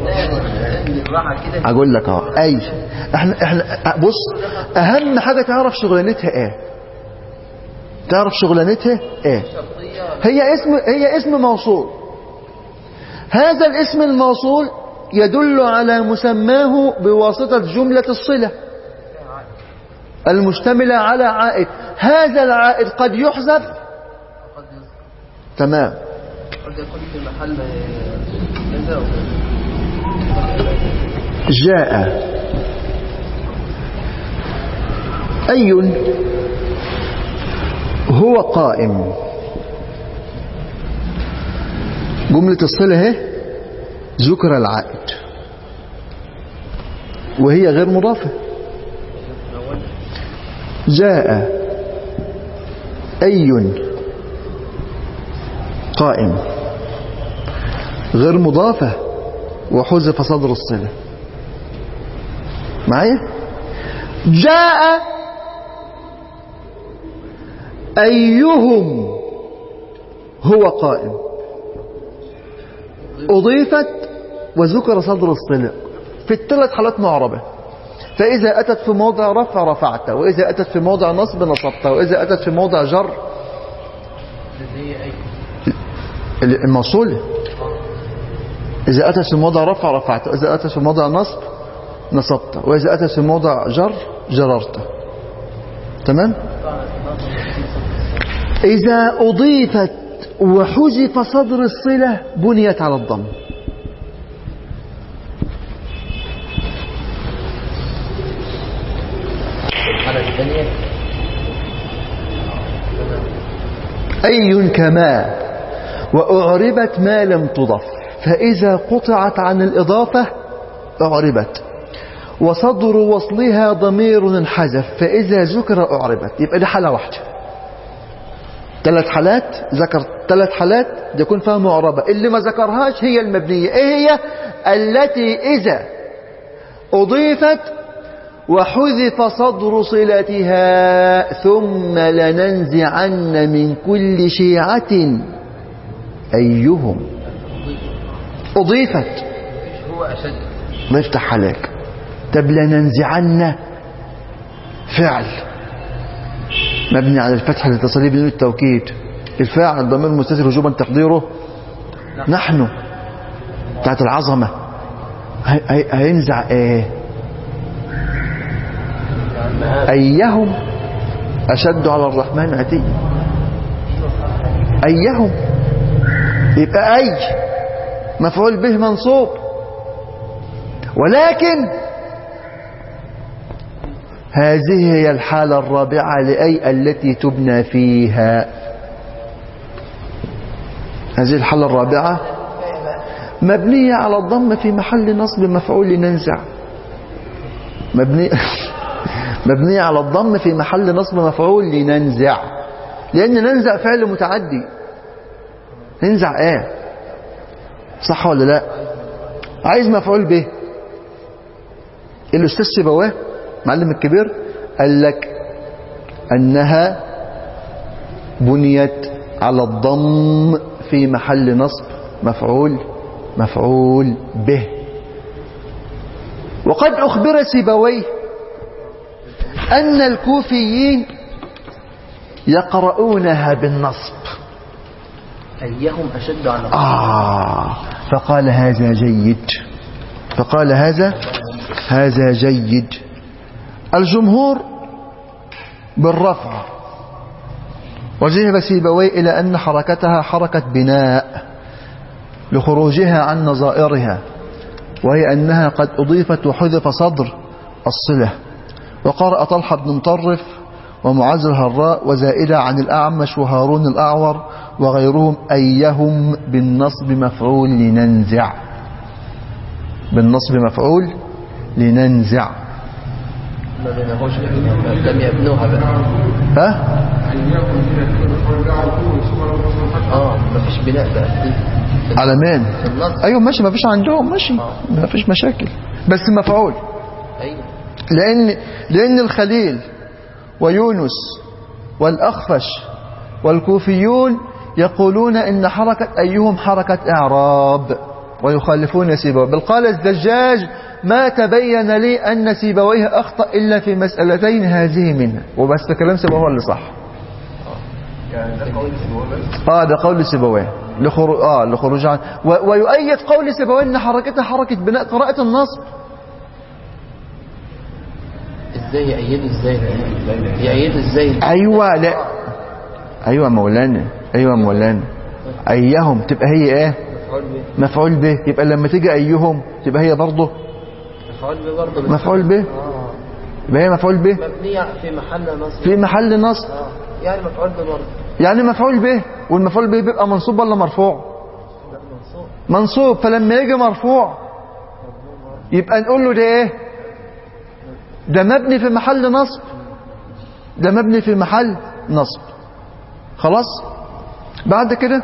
أقول لك أهو أي احنا احنا بص أهم حاجة تعرف شغلانتها إيه تعرف شغلانتها إيه هي اسم هي اسم موصول هذا الاسم الموصول يدل على مسماه بواسطة جملة الصلة المشتملة على عائد هذا العائد قد يحذف تمام قد يكون في محل كذا جاء أي هو قائم جملة الصلة اهي ذكر العائد وهي غير مضافة جاء أي قائم غير مضافة وحذف صدر الصلة معايا جاء أيهم هو قائم أضيفت وذكر صدر الصلة في الثلاث حالات معربة فإذا أتت في موضع رفع رفعت وإذا أتت في موضع نصب نصبت وإذا أتت في موضع جر الموصول إذا أتت في موضع رفع رفعت وإذا أتت في موضع نصب نصبت وإذا أتت في موضع جر جررت تمام إذا أضيفت وحذف صدر الصلة بنيت على الضم الحالة الثانية أي كما وأعربت ما لم تضف فإذا قطعت عن الإضافة أعربت وصدر وصلها ضمير انحذف فإذا ذكر أعربت يبقى دي حالة واحدة ثلاث حالات ذكر ثلاث حالات يكون فيها معربة اللي ما ذكرهاش هي المبنية ايه هي التي إذا أضيفت وحذف صدر صلتها ثم لننزعن من كل شيعة أيهم أضيفت هو أشد نفتح عليك طب لننزعن فعل مبني على الفتح الاتصالي بدون التوكيد الفاعل الضمير المستتر وجوبا تقديره نحن بتاعت العظمة هي- هي- هينزع ايه ايهم اشد على الرحمن عتيا ايهم يبقى اي مفعول به منصوب ولكن هذه هي الحالة الرابعة لأي التي تبنى فيها هذه الحالة الرابعة مبنية على الضم في محل نصب مفعول ننزع مبني مبنية على الضم في محل نصب مفعول لننزع لأن ننزع فعل متعدي ننزع ايه صح ولا لا عايز مفعول به الأستاذ سيبويه معلم الكبير قال لك أنها بنيت على الضم في محل نصب مفعول مفعول به وقد أخبر سيبويه أن الكوفيين يقرؤونها بالنصب أيهم أشد على آه فقال هذا جيد فقال هذا هذا جيد الجمهور بالرفع وذهب سيبوي إلى أن حركتها حركة بناء لخروجها عن نظائرها وهي أنها قد أضيفت وحذف صدر الصلة وقرأ طلحة بن مطرف ومعز الهراء وزائدة عن الأعمش وهارون الأعور وغيرهم أيهم بالنصب مفعول لننزع بالنصب مفعول لننزع ما بينهوش لم يبنوها بقى ها اه مفيش بناء بقى في على مين في النص ايوه ماشي ما فيش عندهم ماشي ما فيش مشاكل بس مفعول ايوه لأن لأن الخليل ويونس والأخفش والكوفيون يقولون إن حركة أيهم حركة إعراب ويخالفون سيبويه بل قال الزجاج ما تبين لي أن سيبويه أخطأ إلا في مسألتين هذه منها وبس كلام سيبويه هو اللي صح اه ده قول سيبويه لخروج اه لخروج عن و... ويؤيد قول سيبويه ان حركتها حركه بناء قراءه النصب ازاي يأيدوا ازاي يأيدوا ازاي ايوه لا ايوه مولانا ايوه مولانا ايهم تبقى هي ايه مفعول به مفعول به يبقى لما تيجي ايهم تبقى هي برضه مفعول به برضه بس- مفعول به اه يبقى هي مفعول به مبنية في محل نصب في محل نصب اه يعني مفعول به برضه يعني مفعول به والمفعول به بيبقى منصوب ولا مرفوع لا منصوب منصوب فلما يجي مرفوع يبقى نقول له ده ايه ده مبني في محل نصب ده مبني في محل نصب خلاص بعد كده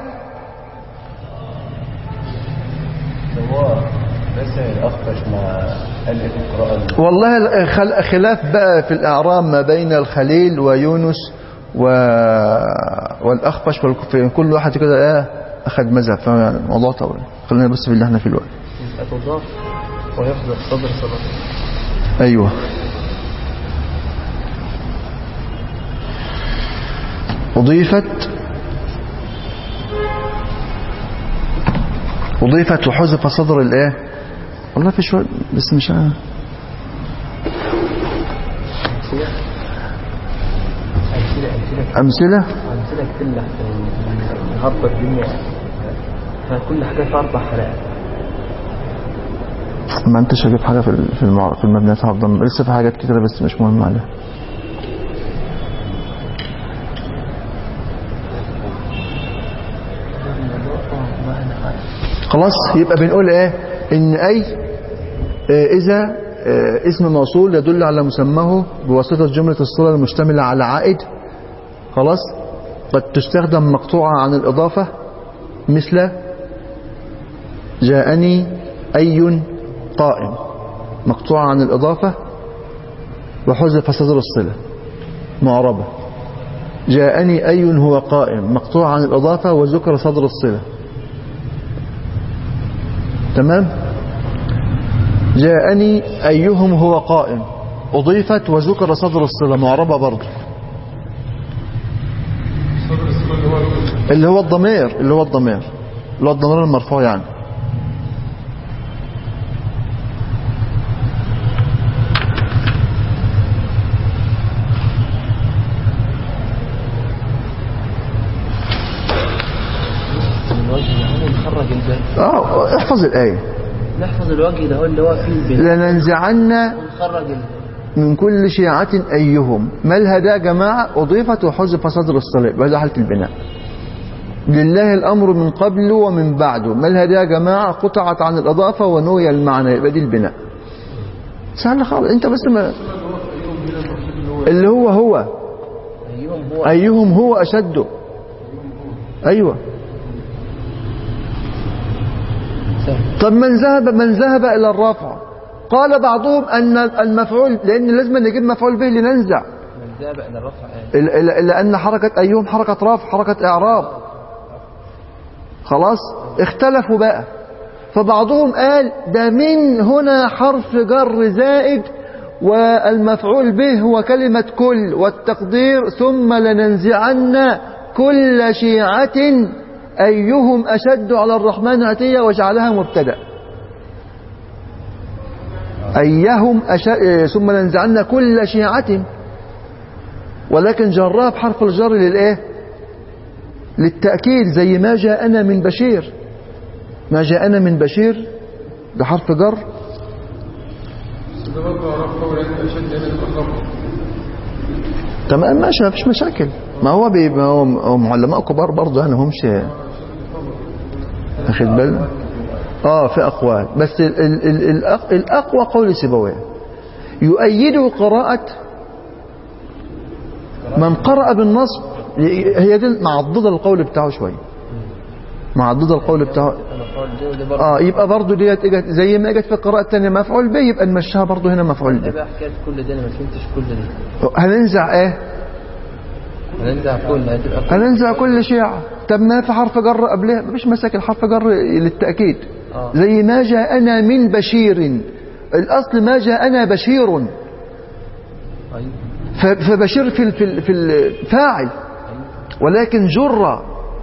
هو بس الأخفش مع ألف القراءة والله الخل- خلاف بقى في الأعرام ما بين الخليل ويونس و... والأخفش والكفين كل واحد كده ايه أخذ مذهب فالموضوع طول خلينا بس في اللي احنا فيه الوقت يبقى تضاف ويحذف صدر صلاة أيوه أضيفت أضيفت وحذف صدر الإيه والله في شوية بس مش عارف أمثلة أمثلة أمثلة أمثلة أمثلة كتير لك النهاردة الدنيا فكل حاجة في أربع حلقات ما انتش هجيب حاجة في ال- في المع... في المبنيات هفضل لسه في حاجات كتيرة بس مش مهم عليها خلاص يبقى بنقول ايه ان اي آه، اذا آه، اسم موصول يدل على مسماه بواسطة جملة الصلة المشتملة على عائد خلاص قد تستخدم مقطوعة عن الإضافة مثل جاءني أي قائم مقطوعة عن الإضافة وحذف صدر الصلة معربة جاءني أي هو قائم مقطوع عن الإضافة وذكر صدر الصلة تمام جاءني أيهم هو قائم أضيفت وذكر صدر الصلة معربة برضه اللي هو ال- اللي هو الضمير اللي هو الضمير اللي هو الضمير المرفوع يعني من وجه ده هو نخرج الباء اه احفظ الآية نحفظ الوجه ده هو اللي هو فيه البناء لننزعن ونخرج الباء من كل شيعة أيهم ما الهدى يا جماعة أضيفت وحذف صدر الصليب وهذا حالة البناء لله الأمر من قبل ومن بعده ما الهدى يا جماعة قطعت عن الإضافة ونوي المعنى يبقى دي البناء سهل خالص أنت بس ما اللي هو هو أيهم هو أيهم هو أشد أيوة سهل طب من ذهب من ذهب إلى الرفع قال بعضهم أن المفعول لأن لازم نجيب مفعول به لننزع من ذهب إلى الرفع آه. إلا- إلا إلا أن حركة أيهم حركة رفع حركة إعراب خلاص اختلفوا بقى فبعضهم قال ده من هنا حرف جر زائد والمفعول به هو كلمة كل والتقدير ثم لننزعن كل شيعة أيهم أشد على الرحمن عتية وجعلها مبتدأ أيهم أشد ثم لننزعن كل شيعة ولكن جرها بحرف الجر للايه للتأكيد زي ما جاءنا من بشير ما جاءنا من بشير ده حرف جر بس ده برضه عرف قوي يعني أشد يعني الأخر تمام ماشي ما فيش مشاكل ما هو بي ما هو هم علماء كبار برضه يعني همش واخد بالك اه في اقوال بس ال ال ال الأق- الاقوى قول سيبويه يؤيد قراءة من قرأ بالنصب هي دي معضده القول بتاعه شويه معضده القول بتاعه أنا قال دي ودي برضه اه يبقى برضه ديت اجت زي ما اجت في القراءة الثانية مفعول به يبقى نمشيها برضه هنا مفعول ايه به بقى حكاية كل دي أنا ما فهمتش كل دي هننزع ايه هننزع كل هتبقى كل هننزع كل شيعة طب ما في حرف جر قبلها مفيش مساكن حرف جر للتأكيد آه. زي ما جاءنا من بشير الأصل ما جاءنا بشير أيوه ف- فبشير في ال- في ال- في الفاعل ولكن جر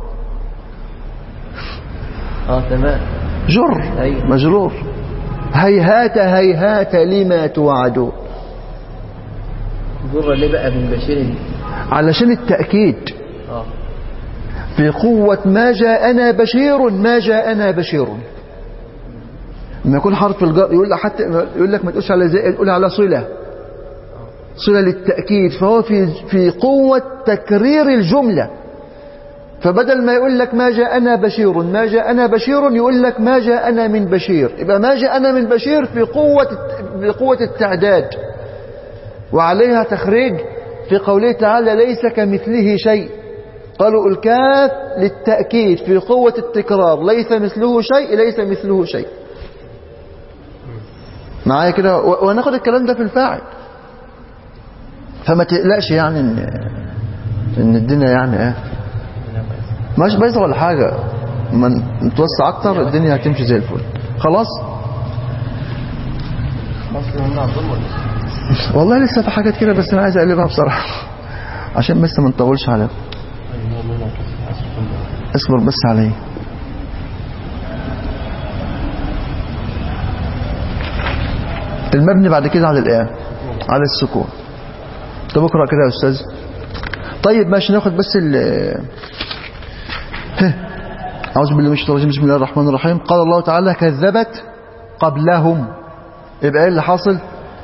اه تمام جر أيوه. مجرور هيهات هيهات لما توعدون جرة ليه بقى من بشير دي علشان التأكيد اه في قوة ما جاءنا بشير ما جاءنا بشير لما يكون حرف الجر يقول لك حتى يقول لك ما تقولش على زائد قول على صلة صلة للتأكيد فهو في في قوة تكرير الجملة فبدل ما يقول لك ما جاءنا بشير ما جاءنا بشير يقول لك ما جاءنا من بشير يبقى ما جاءنا من بشير في قوة بقوة التعداد وعليها تخريج في قوله تعالى ليس كمثله شيء قالوا الكاف للتأكيد في قوة التكرار ليس مثله شيء ليس مثله شيء معايا كده و- وناخد الكلام ده في الفاعل فما تقلقش يعني ان ان الدنيا يعني ايه مش بايظه ولا حاجه ما نتوسع اكتر الدنيا هتمشي زي الفل خلاص مصر ممنوع الظلم ولا إيه؟ والله لسه في حاجات كده بس انا عايز اقلبها بصراحه عشان بس ما نطولش عليها اصبر بس علي المبني بعد كده على الايه على السكون طب اقرا كده يا استاذ طيب ماشي ناخد بس ال ها. اعوذ بالله من الشيطان الرجيم بسم الله الرحمن الرحيم قال الله تعالى كذبت قبلهم يبقى ايه اللي حاصل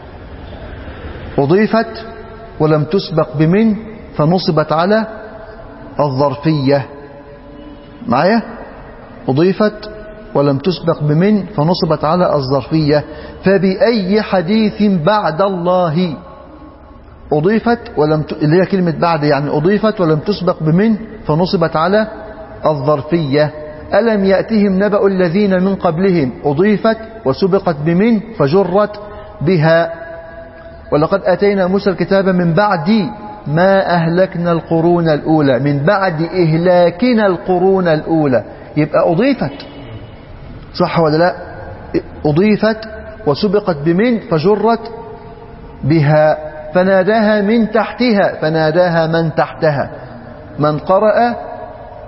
أضيفت ولم تسبق بمن فنصبت على الظرفية معايا أضيفت ولم تسبق بمن فنصبت على الظرفية فبأي حديث بعد الله أضيفت ولم ت... اللي هي كلمة بعد يعني أضيفت ولم تسبق بمن فنصبت على الظرفية ألم يأتهم نبأ الذين من قبلهم أضيفت وسبقت بمن فجرت بها ولقد أتينا موسى الكتاب من بعد ما أهلكنا القرون الأولى من بعد إهلاكنا القرون الأولى يبقى أضيفت صح ولا لا أضيفت وسبقت بمن فجرت بها فناداها من تحتها فناداها من تحتها من قرأ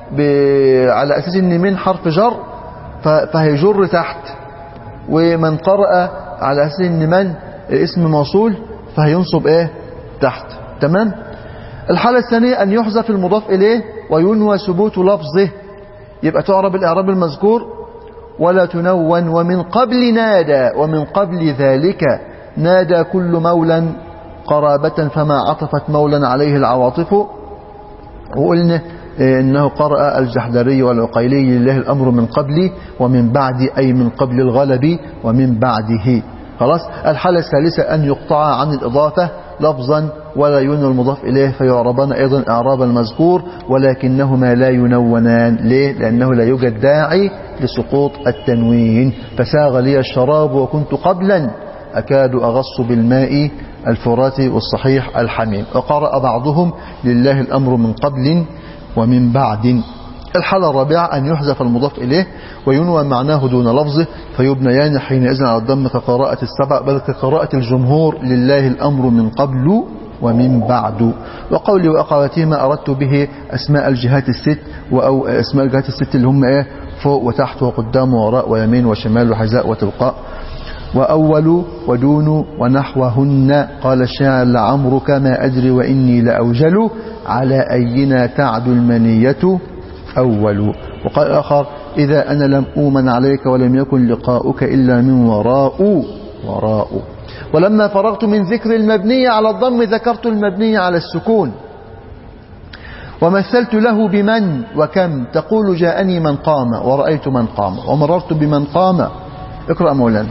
ب... على أساس إن من حرف جر ف... فهيجر تحت ومن قرأ على أساس إن من اسم موصول فهينصب إيه تحت تمام الحالة الثانية أن يحذف المضاف إليه وينوى ثبوت لفظه يبقى تعرب الإعراب المذكور ولا تنون ومن قبل نادى ومن قبل ذلك نادى كل مولا قرابة فما عطفت مولا عليه العواطف وقلنا إنه قرأ الجحدري والعقيلي لله الأمر من قبل ومن بعد أي من قبل الغلب ومن بعده خلاص الحالة الثالثة أن يقطع عن الإضافة لفظا ولا ينوى المضاف إليه فيعربان أيضا إعراب المذكور ولكنهما لا ينونان ليه؟ لأنه لا يوجد داعي لسقوط التنوين فساغ لي الشراب وكنت قبلا أكاد أغص بالماء الفرات والصحيح الحميم وقرأ بعضهم لله الأمر من قبل ومن بعد الحالة الرابعة أن يحذف المضاف إليه وينوى معناه دون لفظه فيبنيان حينئذ على الضم كقراءة السبع بل كقراءة الجمهور لله الأمر من قبل ومن بعد وقولي وأقواتهما أردت به أسماء الجهات الست أو أسماء الجهات الست اللي هم إيه فوق وتحت وقدام ووراء ويمين وشمال وحذاء وتلقاء وأول ودون ونحوهن قال الشاعر لعمرك ما أدري وإني لأوجل على أينا تعد المنية أول وقال آخر إذا أنا لم أومن عليك ولم يكن لقاؤك إلا من وراء وراء ولما فرغت من ذكر المبني على الضم ذكرت المبني على السكون ومثلت له بمن وكم تقول جاءني من قام ورأيت من قام ومررت بمن قام اقرأ مولانا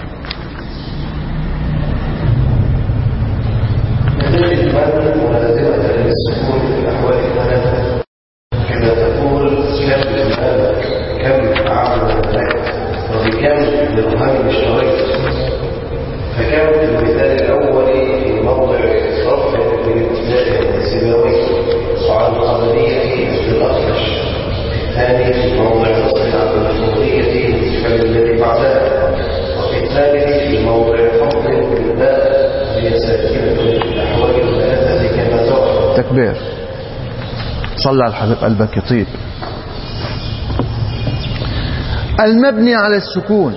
ملازمة للسكون في الأحوال الثلاثة كما تقول كم المال كم عمل المال وبكم درهم اشتريت فكم في المثال الأول في موضع رفع بالابتداء السباوي وعن القمرية في الأخرش الثاني في موضع فصل عن المفروضية في الذي بعدها وفي الثالث في موضع فصل بالباء هي ساكنة في الأحوال الثلاثة كما ترى تكبير صلى على الحبيب قلبك يطيب المبني على السكون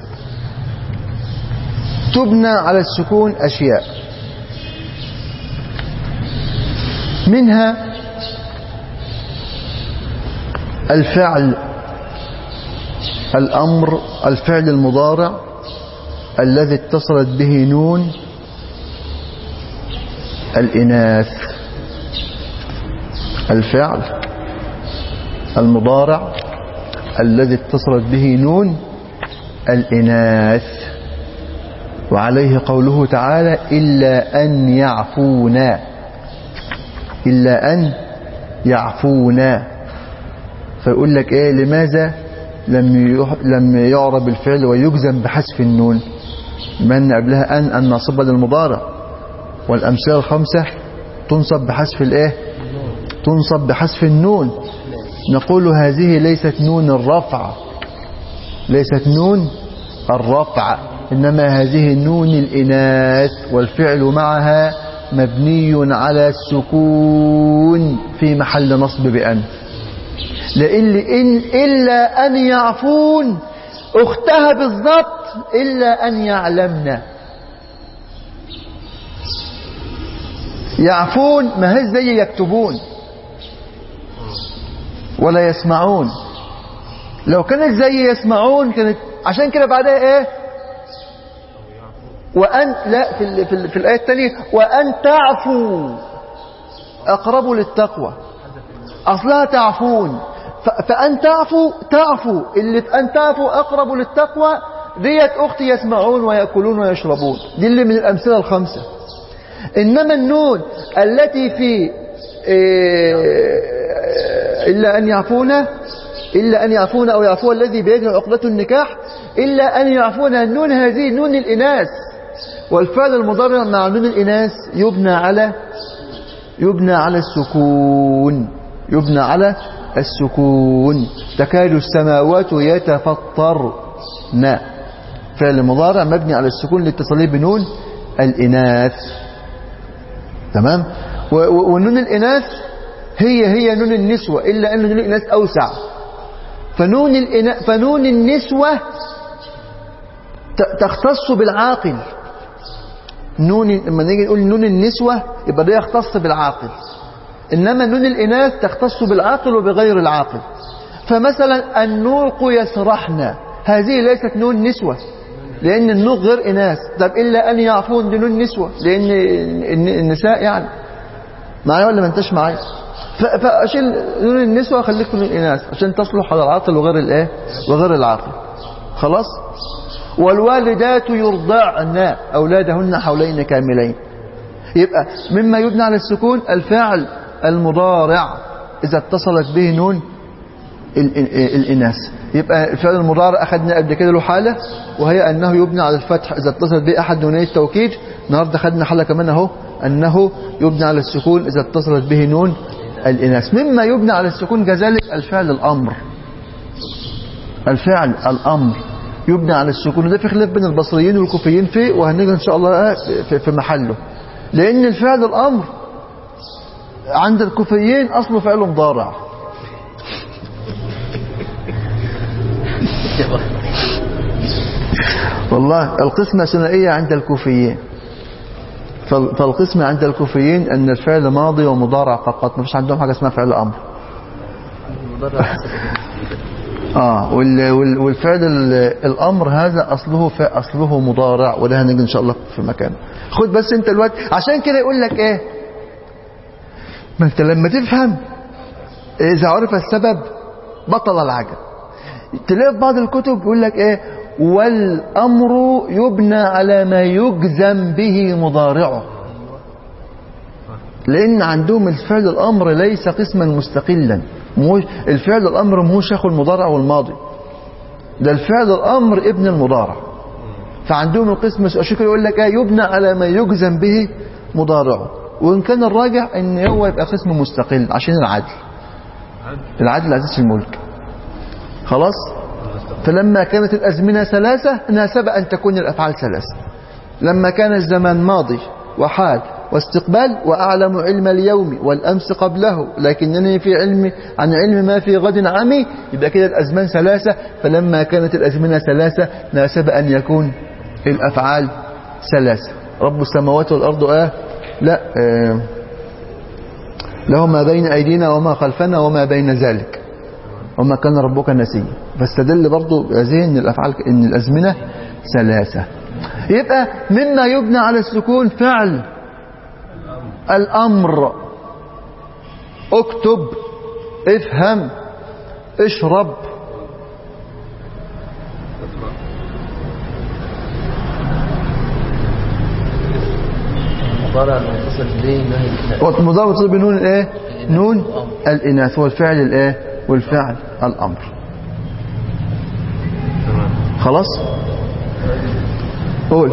تبنى على السكون أشياء منها الفعل الأمر الفعل المضارع الذي اتصلت به نون الإناث الفعل المضارع الذي اتصلت به نون الإناث وعليه قوله تعالى إلا أن يعفونا إلا أن يعفونا فيقول لك إيه لماذا لم يح- لم يعرب الفعل ويجزم بحذف النون من قبلها أن الناصبة للمضارع والأمثلة الخمسة تنصب بحذف الإيه تنصب بحذف النون نقول هذه ليست نون الرفع ليست نون الرفع إنما هذه نون الإناث والفعل معها مبني على السكون في محل نصب بأن لإن إن إلا أن يعفون أختها بالضبط إلا أن يعلمنا يعفون ما هي زي يكتبون ولا يسمعون لو كانت زي يسمعون كانت عشان كده بعدها ايه وأن لا في ال في, ال في الآية الثانية وأن تعفوا أقرب للتقوى أصلها تعفون ف- فأن تعفوا تعفوا اللي في أن تعفوا أقرب للتقوى ديت أختي يسمعون ويأكلون ويشربون دي اللي من الأمثلة الخمسة إنما النون التي في إيه، إلا أن يعفون إلا أن يعفون أو يعفو الذي بيده عقدة النكاح إلا أن يعفون النون هذه نون الإناث والفعل المضارع مع نون الإناث يبنى على يبنى على السكون يبنى على السكون تكاد السماوات يتفطرن فعل مضارع مبني على السكون لاتصاله بنون الإناث تمام و- و- ونون الإناث هي هي نون النسوة إلا أن نون الإناث أوسع فنون, الإنا... فنون النسوة ت- تختص بالعاقل نون لما نيجي نقول نون النسوة يبقى ده يختص بالعاقل إنما نون الإناث تختص بالعاقل وبغير العاقل فمثلا النوق يسرحن هذه ليست نون نسوة لأن النوق غير إناث طب إلا أن يعفون دي نون نسوة لأن الن- النساء يعني معايا ولا ما انتش معايا ف- فأشيل نون النسوة خليك في نون الإناث عشان تصلح على العاقل وغير الإيه وغير العاقل خلاص والوالدات يرضعن أولادهن حولين كاملين يبقى مما يبنى على السكون الفعل المضارع إذا اتصلت به نون ال- ال- الإناث يبقى الفعل المضارع أخذنا قبل كده له حالة وهي أنه يبنى على الفتح إذا اتصلت به أحد نوني التوكيد النهاردة خدنا حالة كمان أهو أنه يبنى على السكون إذا اتصلت به نون الإناث مما يبنى على السكون كذلك الفعل الأمر الفعل الأمر يبنى على السكون وده في خلاف بين البصريين والكوفيين فيه وهنيجي إن شاء الله في- في محله لأن الفعل الأمر عند الكوفيين أصله فعل مضارع والله القسمة ثنائية عند الكوفيين فال- فالقسمة عند الكوفيين أن الفعل ماضي ومضارع فقط ما فيش عندهم حاجة اسمها فعل أمر المضارع حسب اه وال وال والفعل ال- الامر هذا اصله ف- اصله مضارع وده هنيجي ان شاء الله في مكانه خد بس انت الوقت عشان كده يقول لك ايه ما انت لما تفهم اذا عرف السبب بطل العجب تلاقي في بعض الكتب يقول لك ايه والامر يبنى على ما يجزم به مضارعه لان عندهم الفعل الامر ليس قسما مستقلا مو الفعل الامر مهوش ياخد المضارع والماضي ده الفعل الامر ابن المضارع فعندهم القسم عشان كده يقول لك ايه يبنى على ما يجزم به مضارعه وان كان الراجح ان هو يبقى قسم مستقل عشان العدل العدل عزيز في الملك خلاص فلما كانت الازمنه ثلاثه ناسب ان تكون الافعال ثلاثه لما كان الزمان ماضي وحال واستقبال وأعلم علم اليوم والأمس قبله لكنني في علم عن علم ما في غد عمي يبقى كده الأزمان ثلاثة فلما كانت الأزمنة ثلاثة ناسب أن يكون الأفعال ثلاثة رب السماوات والأرض آه لا آه له ما بين أيدينا وما خلفنا وما بين ذلك وما كان ربك نسيا فاستدل برضو هذه ان الافعال ان الازمنه ثلاثه يبقى مما يبنى على السكون فعل الامر اكتب افهم اشرب المضارع المتصل به نهي الإناث. ومضارب تصل بنون الايه نون الاناث والفعل الايه والفعل الامر خلاص قول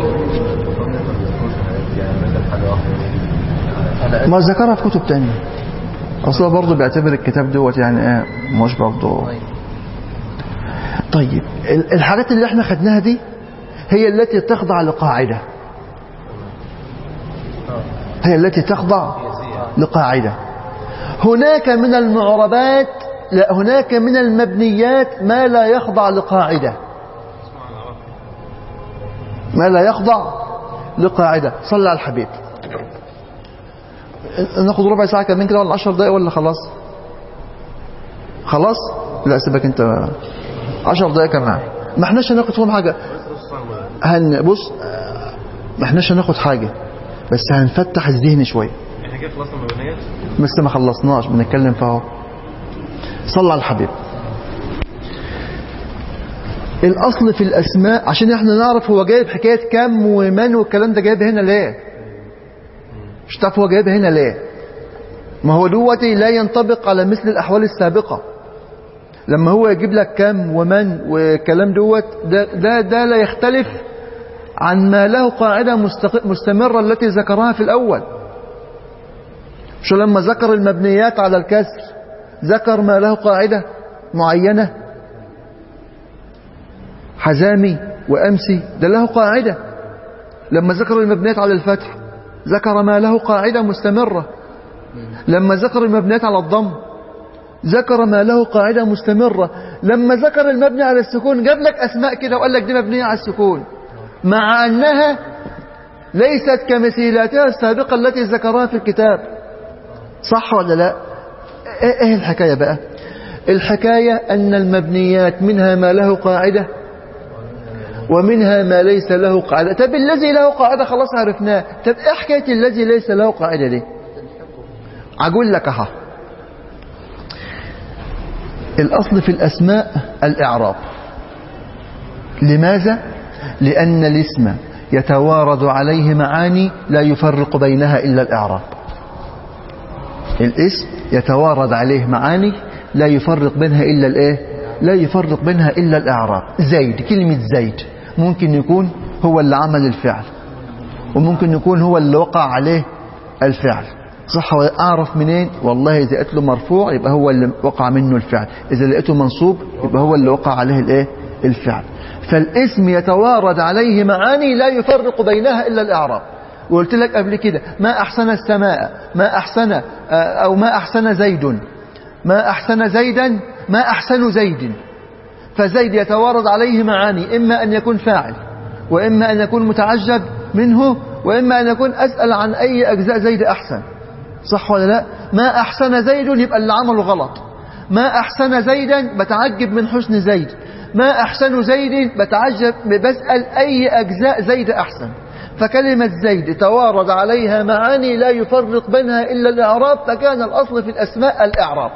ما ذكرها في كتب تانية اصلا برضه بيعتبر الكتاب دوت يعني ايه مش برضه طيب. طيب ال- الحاجات اللي احنا خدناها دي هي التي تخضع لقاعدة هي التي تخضع لقاعدة هناك من المعربات لا هناك من المبنيات ما لا يخضع لقاعدة ما لا يخضع لقاعدة صلى على الحبيب ناخد ربع ساعة كمان كده ولا 10 دقايق ولا خلاص خلاص لا سيبك انت 10 دقايق كمان ما احناش هناخد فيهم حاجة هن بص ما احناش هناخد حاجة بس هنفتح الذهن شوية احنا كده خلصنا المبنيات لسه ما خلصناش بنتكلم فيها صلى على الحبيب الاصل في الاسماء عشان احنا نعرف هو جايب حكايه كم ومن والكلام ده جايب هنا ليه مش تعرف هو جايب هنا ليه ما هو دوتي لا ينطبق على مثل الاحوال السابقه لما هو يجيب لك كم ومن والكلام دوت ده, ده, ده لا يختلف عن ما له قاعده مستق- مستمره التي ذكرها في الاول شو لما ذكر المبنيات على الكسر ذكر ما له قاعدة معينة حزامي وأمسي ده له قاعدة لما ذكر المبنيات على الفتح ذكر ما له قاعدة مستمرة لما ذكر المبنيات على الضم ذكر ما له قاعدة مستمرة لما ذكر المبني على السكون جاب لك أسماء كده وقال لك دي مبنية على السكون مع أنها ليست كمثيلاتها السابقة التي ذكرها في الكتاب صح ولا لا ايه إيه الحكاية بقى الحكاية أن المبنيات منها ما له قاعدة ومنها ما ليس له قاعدة طب الذي له قاعدة خلاص عرفناه طب ايه حكاية الذي ليس له قاعدة دي أقول لك اها الأصل في الأسماء الإعراب لماذا؟ لأن الاسم يتوارد عليه معاني لا يفرق بينها إلا الإعراب الاسم يتوارد عليه معاني لا يفرق بينها إلا الإيه؟ لا يفرق بينها إلا الإعراب زيد كلمة زيد ممكن يكون هو اللي عمل الفعل وممكن يكون هو اللي وقع عليه الفعل صح ولا أعرف منين والله إذا لقيت له مرفوع يبقى هو اللي وقع منه الفعل إذا لقيته منصوب يبقى هو اللي وقع عليه الإيه الفعل فالاسم يتوارد عليه معاني لا يفرق بينها إلا الإعراب وقلت لك قبل كده ما أحسن السماء ما أحسن أو ما أحسن زيد ما أحسن زيدا ما أحسن زيد فزيد يتوارد عليه معاني إما أن يكون فاعل وإما أن يكون متعجب منه وإما أن يكون أسأل عن أي أجزاء زيد أحسن صح ولا لا ما أحسن زيد يبقى اللي عمله غلط ما أحسن زيدا بتعجب من حسن زيد ما أحسن زيد بتعجب بسأل أي أجزاء زيد أحسن فكلمة زيد توارد عليها معاني لا يفرق بينها إلا الإعراب فكان الأصل في الأسماء الإعراب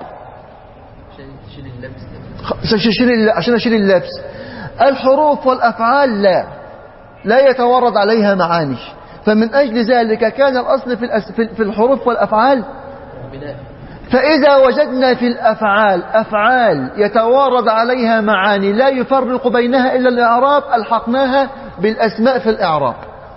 تشيل اللبس عشان عشان أشيل اللبس الحروف والأفعال لا لا يتورد عليها معاني فمن أجل ذلك كان الأصل في الأس- في- في الحروف والأفعال بناء فإذا وجدنا في الأفعال أفعال يتوارد عليها معاني لا يفرق بينها إلا الإعراب ألحقناها بالأسماء في الإعراب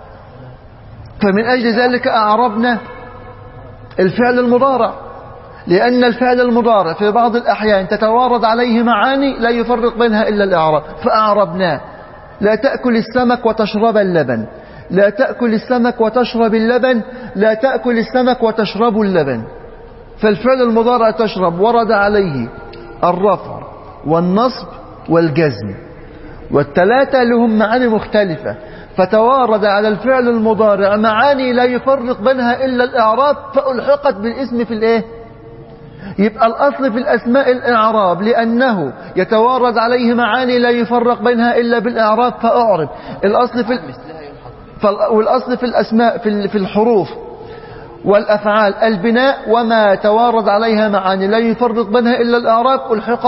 فمن أجل ذلك أعربنا الفعل المضارع لأن الفعل المضارع في بعض الأحيان تتوارد عليه معاني لا يفرق بينها إلا الإعراب فأعربناه لا تأكل السمك وتشرب اللبن لا تأكل السمك وتشرب اللبن لا تأكل السمك وتشرب اللبن فالفعل المضارع تشرب ورد عليه الرفع والنصب والجزم والثلاثة لهم معاني مختلفة فتوارد على الفعل المضارع معاني لا يفرق بينها إلا الإعراب فألحقت بالاسم في الإيه؟ يبقى الأصل في الأسماء الإعراب لأنه يتوارد عليه معاني لا يفرق بينها إلا بالإعراب فأعرب الأصل في مثلها يلحق فال- والأصل في الأسماء في ال- في الحروف والأفعال البناء وما توارد عليها معاني لا يفرق بينها إلا الإعراب ألحق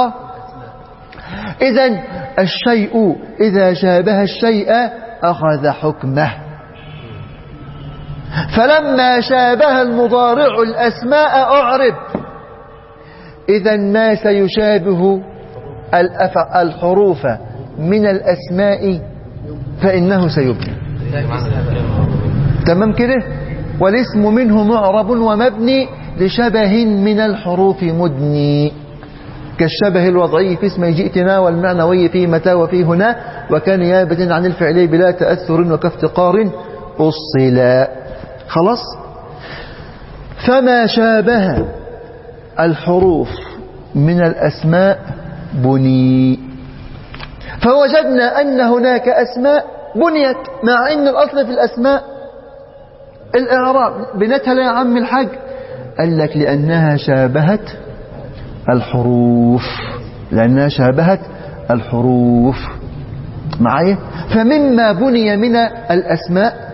إذا الشيء إذا شابه الشيء أخذ حكمه فلما شابه المضارع الأسماء أعرب إذا ما سيشابه الأف- الحروف من الأسماء فإنه سيبنى تمام كده والاسم منه معرب ومبني لشبه من الحروف مدني كالشبه الوضعي في اسم جئتنا والمعنوي في متى وفي هنا وكان نيابة عن الفعل بلا تأثر وكافتقار أصلا خلاص فما شابه الحروف من الأسماء بني فوجدنا أن هناك أسماء بنيت مع أن الأصل في الأسماء الإعراب بنتها لا يا عم الحاج قال لك لأنها شابهت الحروف لأنها شابهت الحروف معايا فمما بني من الأسماء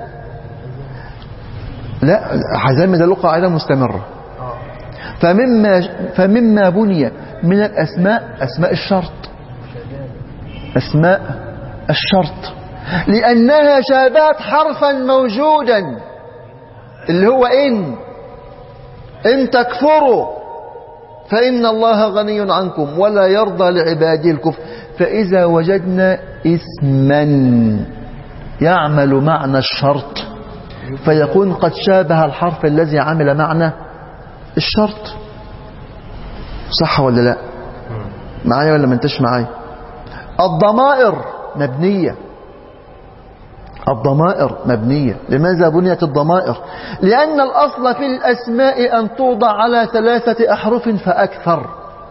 لا حزام ده له قاعدة مستمرة فمما فمما بني من الأسماء أسماء الشرط أسماء الشرط لأنها شابهت حرفا موجودا اللي هو إن إن تكفروا فإن الله غني عنكم ولا يرضى لعباده الكفر فإذا وجدنا اسما يعمل معنى الشرط فيكون قد شابه الحرف الذي عمل معنى الشرط صح ولا لا معايا ولا ما انتش معايا الضمائر مبنية الضمائر مبنية لماذا بنيت الضمائر لأن الأصل في الأسماء أن توضع على ثلاثة أحرف فأكثر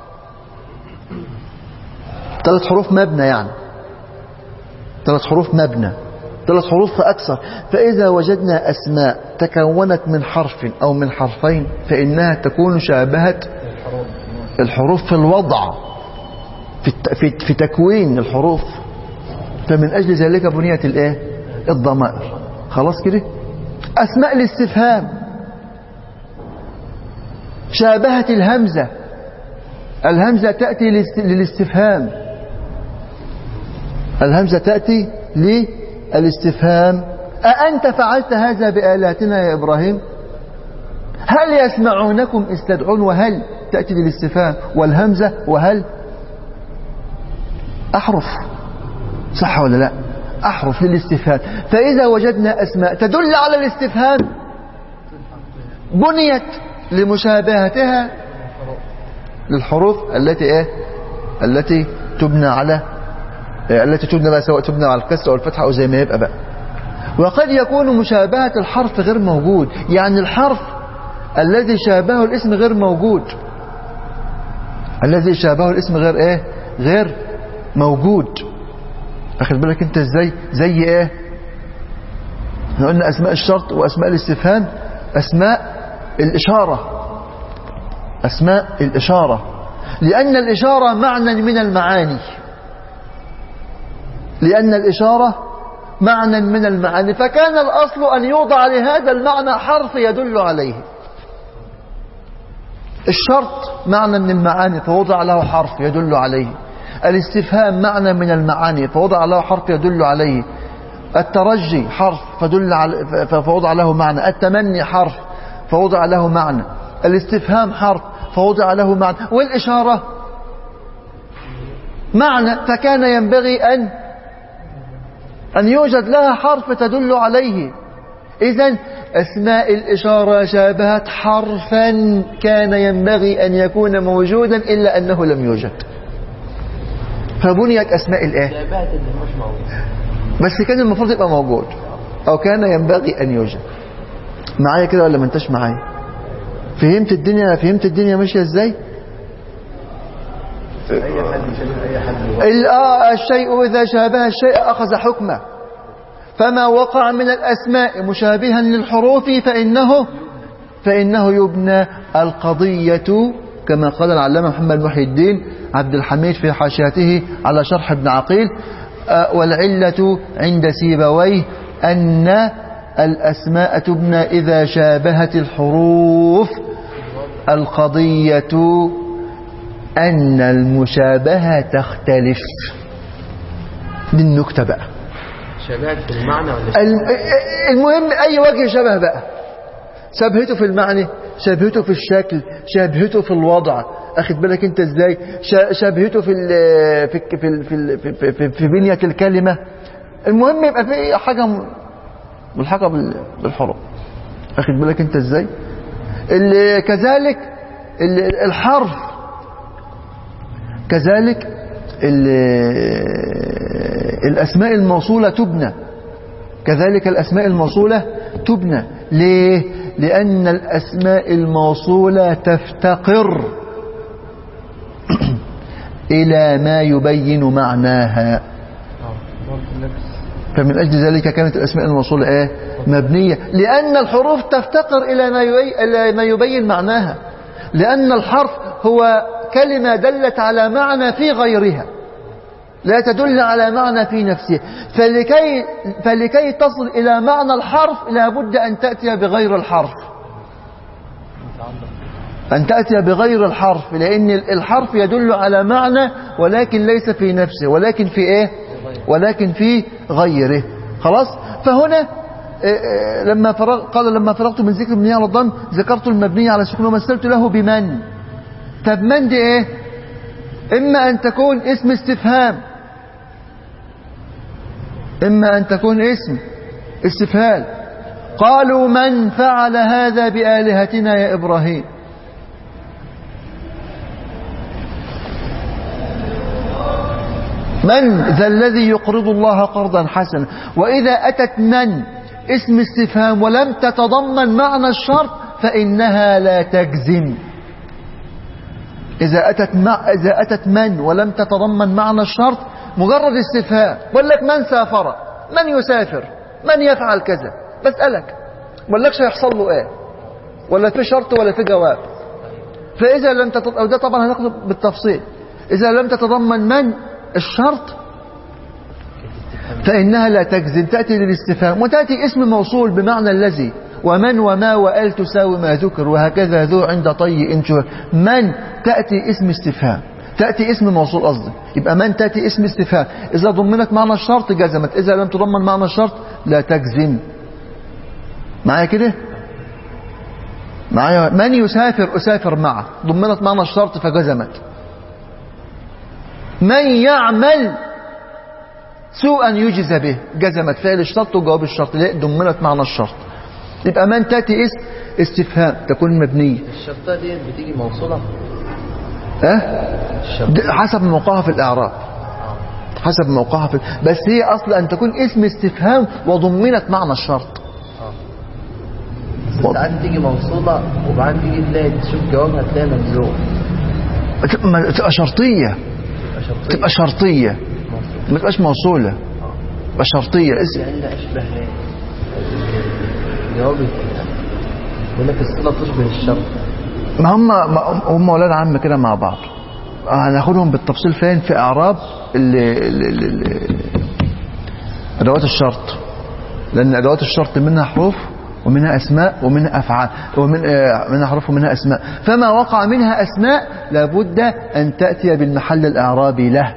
ثلاث حروف مبنى يعني ثلاث حروف مبنى ثلاث حروف فأكثر فإذا وجدنا أسماء تكونت من حرف أو من حرفين فإنها تكون شابهة الحروف في الوضع في, الت... في, في تكوين الحروف فمن أجل ذلك بنيت الإيه؟ الضمائر خلاص كده أسماء الاستفهام شابهت الهمزة الهمزة تأتي للاست- للاستفهام الهمزة تأتي للاستفهام أأنت فعلت هذا بآلاتنا يا إبراهيم هل يسمعونكم استدعون وهل تأتي للاستفهام والهمزة وهل أحرف صح ولا لا أحرف للاستفهام فإذا وجدنا أسماء تدل على الاستفهام بنيت لمشابهتها للحروف التي ايه التي تبنى على إيه؟ التي تبنى بقى سواء تبنى على الكسر او الفتحه او زي ما يبقى بقى وقد يكون مشابهه الحرف غير موجود يعني الحرف الذي شابهه الاسم غير موجود الذي شابهه الاسم غير ايه غير موجود اخد بالك انت ازاي زي ايه احنا قلنا اسماء الشرط واسماء الاستفهام اسماء الاشاره أسماء الإشارة لأن الإشارة معنى من المعاني لأن الإشارة معنى من المعاني فكان الأصل أن يوضع لهذا المعنى حرف يدل عليه الشرط معنى من المعاني فوضع له حرف يدل عليه الاستفهام معنى من المعاني فوضع له حرف يدل عليه الترجي حرف فدل على فوضع له معنى التمني حرف فوضع له معنى الاستفهام حرف فوضع له معنى والإشارة معنى فكان ينبغي أن أن يوجد لها حرف تدل عليه إذا أسماء الإشارة شابهت حرفا كان ينبغي أن يكون موجودا إلا أنه لم يوجد فبنيت أسماء الإيه شابهة اللي مش موجود بس كان المفروض يبقى موجود أو كان ينبغي أن يوجد معايا كده ولا ما انتش معايا فهمت الدنيا فهمت الدنيا ماشية ازاي اي حد يشبه اي حد ال- آه الشيء إذا شابه الشيء أخذ حكمه فما وقع من الأسماء مشابها للحروف فإنه فإنه يبنى القضية كما قال العلامة محمد محي الدين عبد الحميد في حاشيته على شرح ابن عقيل آه، والعلة عند سيبويه أن الأسماء تبنى إذا شابهت الحروف القضية أن المشابهة تختلف دي النكتة بقى شابهة في المعنى ولا الم- المهم أي وجه شبه بقى شبهته في المعنى شبهته في الشكل شبهته في الوضع أخد بالك أنت إزاي ش- شبهته في ال في ال في ال في, ال في, في, في, في بنية الكلمة المهم يبقى في حاجة م- ملحقة بال- بالحروف أخد بالك أنت إزاي ال- كذلك ال- الحرف كذلك ال- الأسماء الموصولة تبنى كذلك الأسماء الموصولة تبنى ليه؟ لأن الأسماء الموصولة تفتقر إلى ما يبين معناها فمن أجل ذلك كانت الأسماء الموصولة إيه؟ مبنية لأن الحروف تفتقر إلى ما يبين, إلى ما يبين معناها لأن الحرف هو كلمة دلت على معنى في غيرها لا تدل على معنى في نفسه فلكي, فلكي تصل إلى معنى الحرف لابد أن تأتي بغير الحرف أن تأتي بغير الحرف لأن الحرف يدل على معنى ولكن ليس في نفسه ولكن في إيه ولكن في غيره خلاص فهنا آه، آه، لما فرغ قال لما فرغت من ذكر المبني على الضم ذكرت المبني على السكون ومثلت له بمن طب من دي ايه اما ان تكون اسم استفهام اما ان تكون اسم استفهام قالوا من فعل هذا بآلهتنا يا إبراهيم من ذا الذي يقرض الله قرضا حسنا وإذا أتت من اسم استفهام ولم تتضمن معنى الشرط فإنها لا تجزم إذا أتت, مع إذا أتت من ولم تتضمن معنى الشرط مجرد استفهام بقول لك من سافر من يسافر من يفعل كذا بسألك بقول لكش هيحصل له ايه ولا في شرط ولا في جواب فإذا لم تتضمن أو ده طبعا هناخده بالتفصيل إذا لم تتضمن من الشرط فإنها لا تجزم تأتي للاستفهام وتأتي اسم موصول بمعنى الذي ومن وما وأل تساوي ما ذكر وهكذا ذو عند طي إن شهر من تأتي اسم استفهام تأتي اسم موصول قصدي يبقى من تأتي اسم استفهام إذا ضمنت معنى الشرط جزمت إذا لم تضمن معنى الشرط لا تجزم معايا كده معايا من يسافر أسافر معه ضمنت معنى الشرط فجزمت من يعمل سوءا يجزى به جزمت فعل الشرط وجواب الشرط ليه ضمنت معنى الشرط يبقى من تأتي اسم استفهام تكون مبنية الشرطة دي بتيجي موصولة ها الشرطة ده حسب موقعها في الإعراب حسب موقعها في بس هي أصل أن تكون اسم استفهام وضمنت معنى الشرط بس ساعات تيجي موصولة وبعدين تيجي تلاقي تشوف جوابها تلاقي مجزوم تبقى تبقى شرطية تبقى شرطية تبقى شرطية موصولة. ما تبقاش موصولة تبقى شرطية اسم لأن أشبه إيه؟ جواب يقول لك الصلة تشبه الشرط ما هم ما هم ولاد عم كده مع بعض هناخدهم بالتفصيل فين في اعراب ال- ال- ال- ال- ادوات الشرط لان ادوات الشرط منها حروف ومنها اسماء ومنها افعال ومن آه، منها حروف ومنها اسماء فما وقع منها اسماء لابد ان تاتي بالمحل الاعرابي له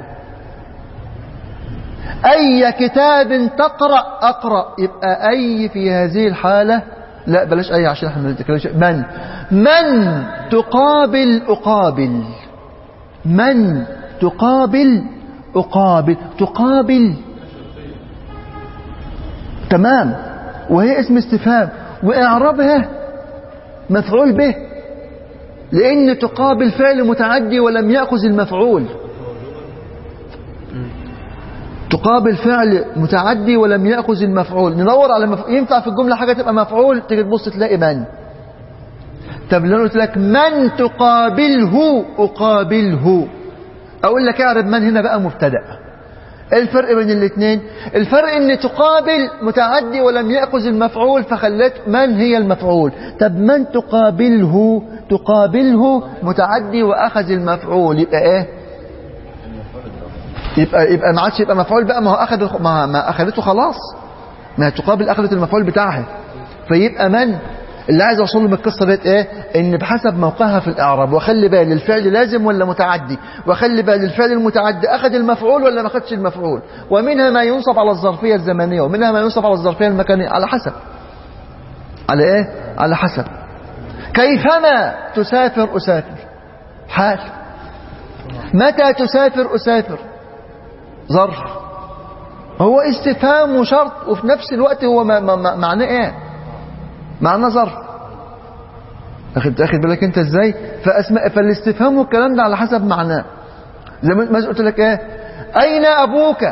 اي كتاب تقرا اقرا يبقى اي في هذه الحاله لا بلاش اي عشان احنا ما نتكلمش من من تقابل اقابل من تقابل أقابل تقابل تمام وهي اسم استفهام وإعرابها مفعول به لأن تقابل فعل متعدي ولم يأخذ المفعول تقابل فعل متعدي ولم يأخذ المفعول ندور على مفعول ينفع في الجملة حاجة تبقى مفعول تيجي تبص تلاقي من طب لو قلت لك من تقابله أقابله أقول لك اعرب من هنا بقى مبتدأ إيه الفرق بين الاثنين الفرق ان تقابل متعدي ولم يأخذ المفعول فخلت من هي المفعول طب من تقابله تقابله متعدي وأخذ المفعول يبقى ايه يبقى يبقى ما عادش يبقى مفعول بقى ما هو اخذ ما, ما اخذته خلاص ما هي تقابل اخذت المفعول بتاعها فيبقى من اللي عايز اوصل له من القصه ديت ايه ان بحسب موقعها في الاعراب واخلي بالي الفعل لازم ولا متعدي واخلي بالي الفعل المتعدي اخذ المفعول ولا ما اخذش المفعول ومنها ما ينصب على الظرفيه الزمنيه ومنها ما ينصب على الظرفيه المكانيه على حسب على ايه على حسب كيفما تسافر اسافر حال متى تسافر اسافر ظرف هو استفهام وشرط وفي نفس الوقت هو ما- ما- ما- معناه ايه معناه ظرف اخد اخد بالك انت ازاي فاسماء فالاستفهام والكلام ده على حسب معناه زي ما ما قلت لك ايه اين ابوك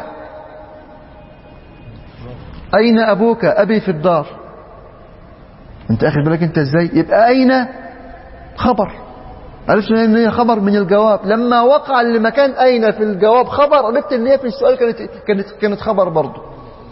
اين ابوك ابي في الدار انت اخد بالك انت ازاي يبقى اين خبر عرفت ان هي خبر من الجواب لما وقع لمكان اين في الجواب خبر عرفت ان هي في السؤال كانت كانت كانت خبر برضه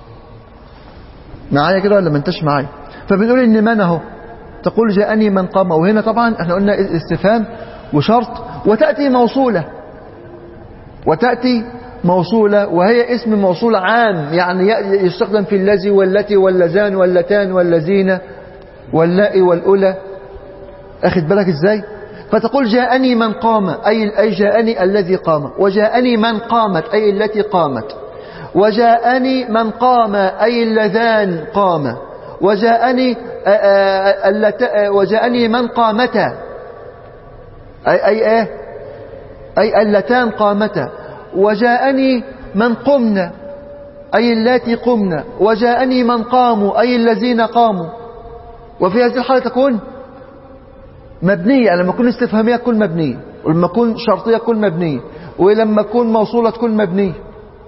معايا كده ولا ما انتش معايا فبنقول ان من اهو تقول جاءني من قام وهنا طبعا احنا قلنا استفهام وشرط وتاتي موصوله وتاتي موصوله وهي اسم موصول عام يعني ي- يستخدم في الذي والتي واللذان واللتان والذين واللائي والاولى اخد بالك ازاي فتقول جاءني من قام أي, أي جاءني الذي قام وجاءني من قامت أي التي قامت وجاءني من قام أي اللذان قام وجاءني آه، آه، اللت- آه، وجاءني من قامتا أي أي إيه أي اللتان قامتا وجاءني من قمنا أي اللاتي قمنا وجاءني من قاموا أي الذين قاموا وفي هذه الحالة تكون مبنية لما تكون استفهامية تكون مبنية ولما تكون شرطية تكون مبنية ولما تكون موصولة تكون مبنية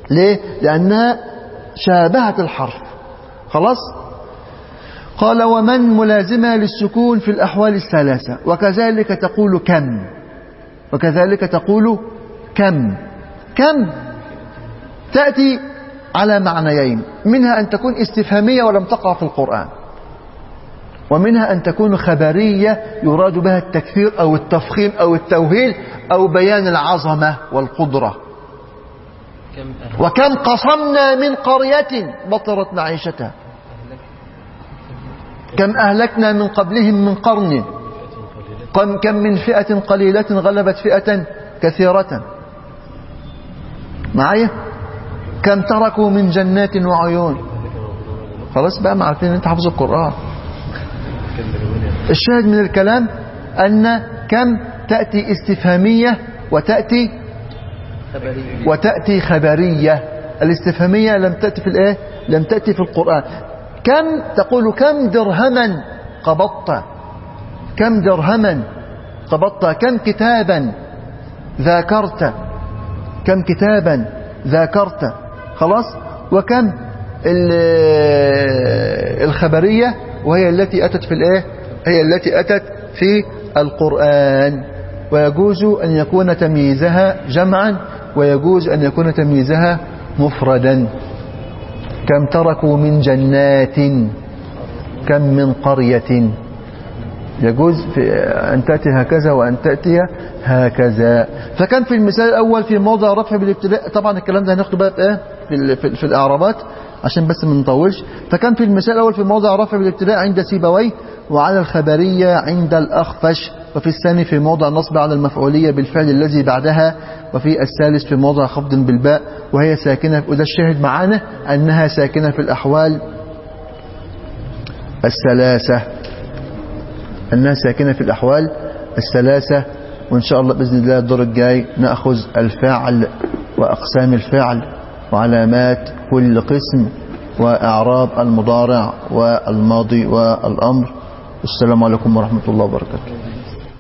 ليه لأنها شابهت الحرف خلاص قال ومن ملازمة للسكون في الأحوال الثلاثة وكذلك تقول كم وكذلك تقول كم كم تأتي على معنيين منها أن تكون استفهامية ولم تقع في القرآن ومنها أن تكون خبرية يراد بها التكثير أو التفخيم أو التوهيل أو بيان العظمة والقدرة كم أهل وكم قصمنا من قرية بطرت معيشتها كم أهلكنا من قبلهم من قرن كم كم من فئة قليلة غلبت فئة كثيرة معايا كم تركوا من جنات وعيون خلاص بقى ما عارفين ان انت حافظ القرآن الشاهد من الكلام أن كم تأتي استفهامية وتأتي خبرية وتأتي خبرية الاستفهامية لم تأتي في الايه لم تأتي في القرآن كم تقول كم درهما قبضت كم درهما قبضت كم كتابا ذاكرت كم كتابا ذاكرت خلاص وكم ال- الخبرية وهي التي أتت في الايه هي التي أتت في القرآن ويجوز أن يكون تمييزها جمعا ويجوز أن يكون تمييزها مفردا كم تركوا من جنات كم من قرية يجوز في أن تأتي هكذا وأن تأتي هكذا فكان في المثال الأول في موضع رفع بالابتداء طبعا الكلام ده هناخده بقى في إيه؟ في, ال- في, في الأعرابات عشان بس ما نطولش فكان في المثال الأول في موضع رفع بالابتداء عند سيبويه وعلى الخبرية عند الأخفش وفي الثاني في موضع نصب على المفعولية بالفعل الذي بعدها وفي الثالث في موضع خفض بالباء وهي ساكنة وده الشاهد معانا أنها ساكنة في الأحوال الثلاثة أنها ساكنة في الأحوال الثلاثة وإن شاء الله بإذن الله الدور الجاي نأخذ الفعل وأقسام الفعل وعلامات كل قسم وأعراب المضارع والماضي والأمر السلام عليكم ورحمة الله وبركاته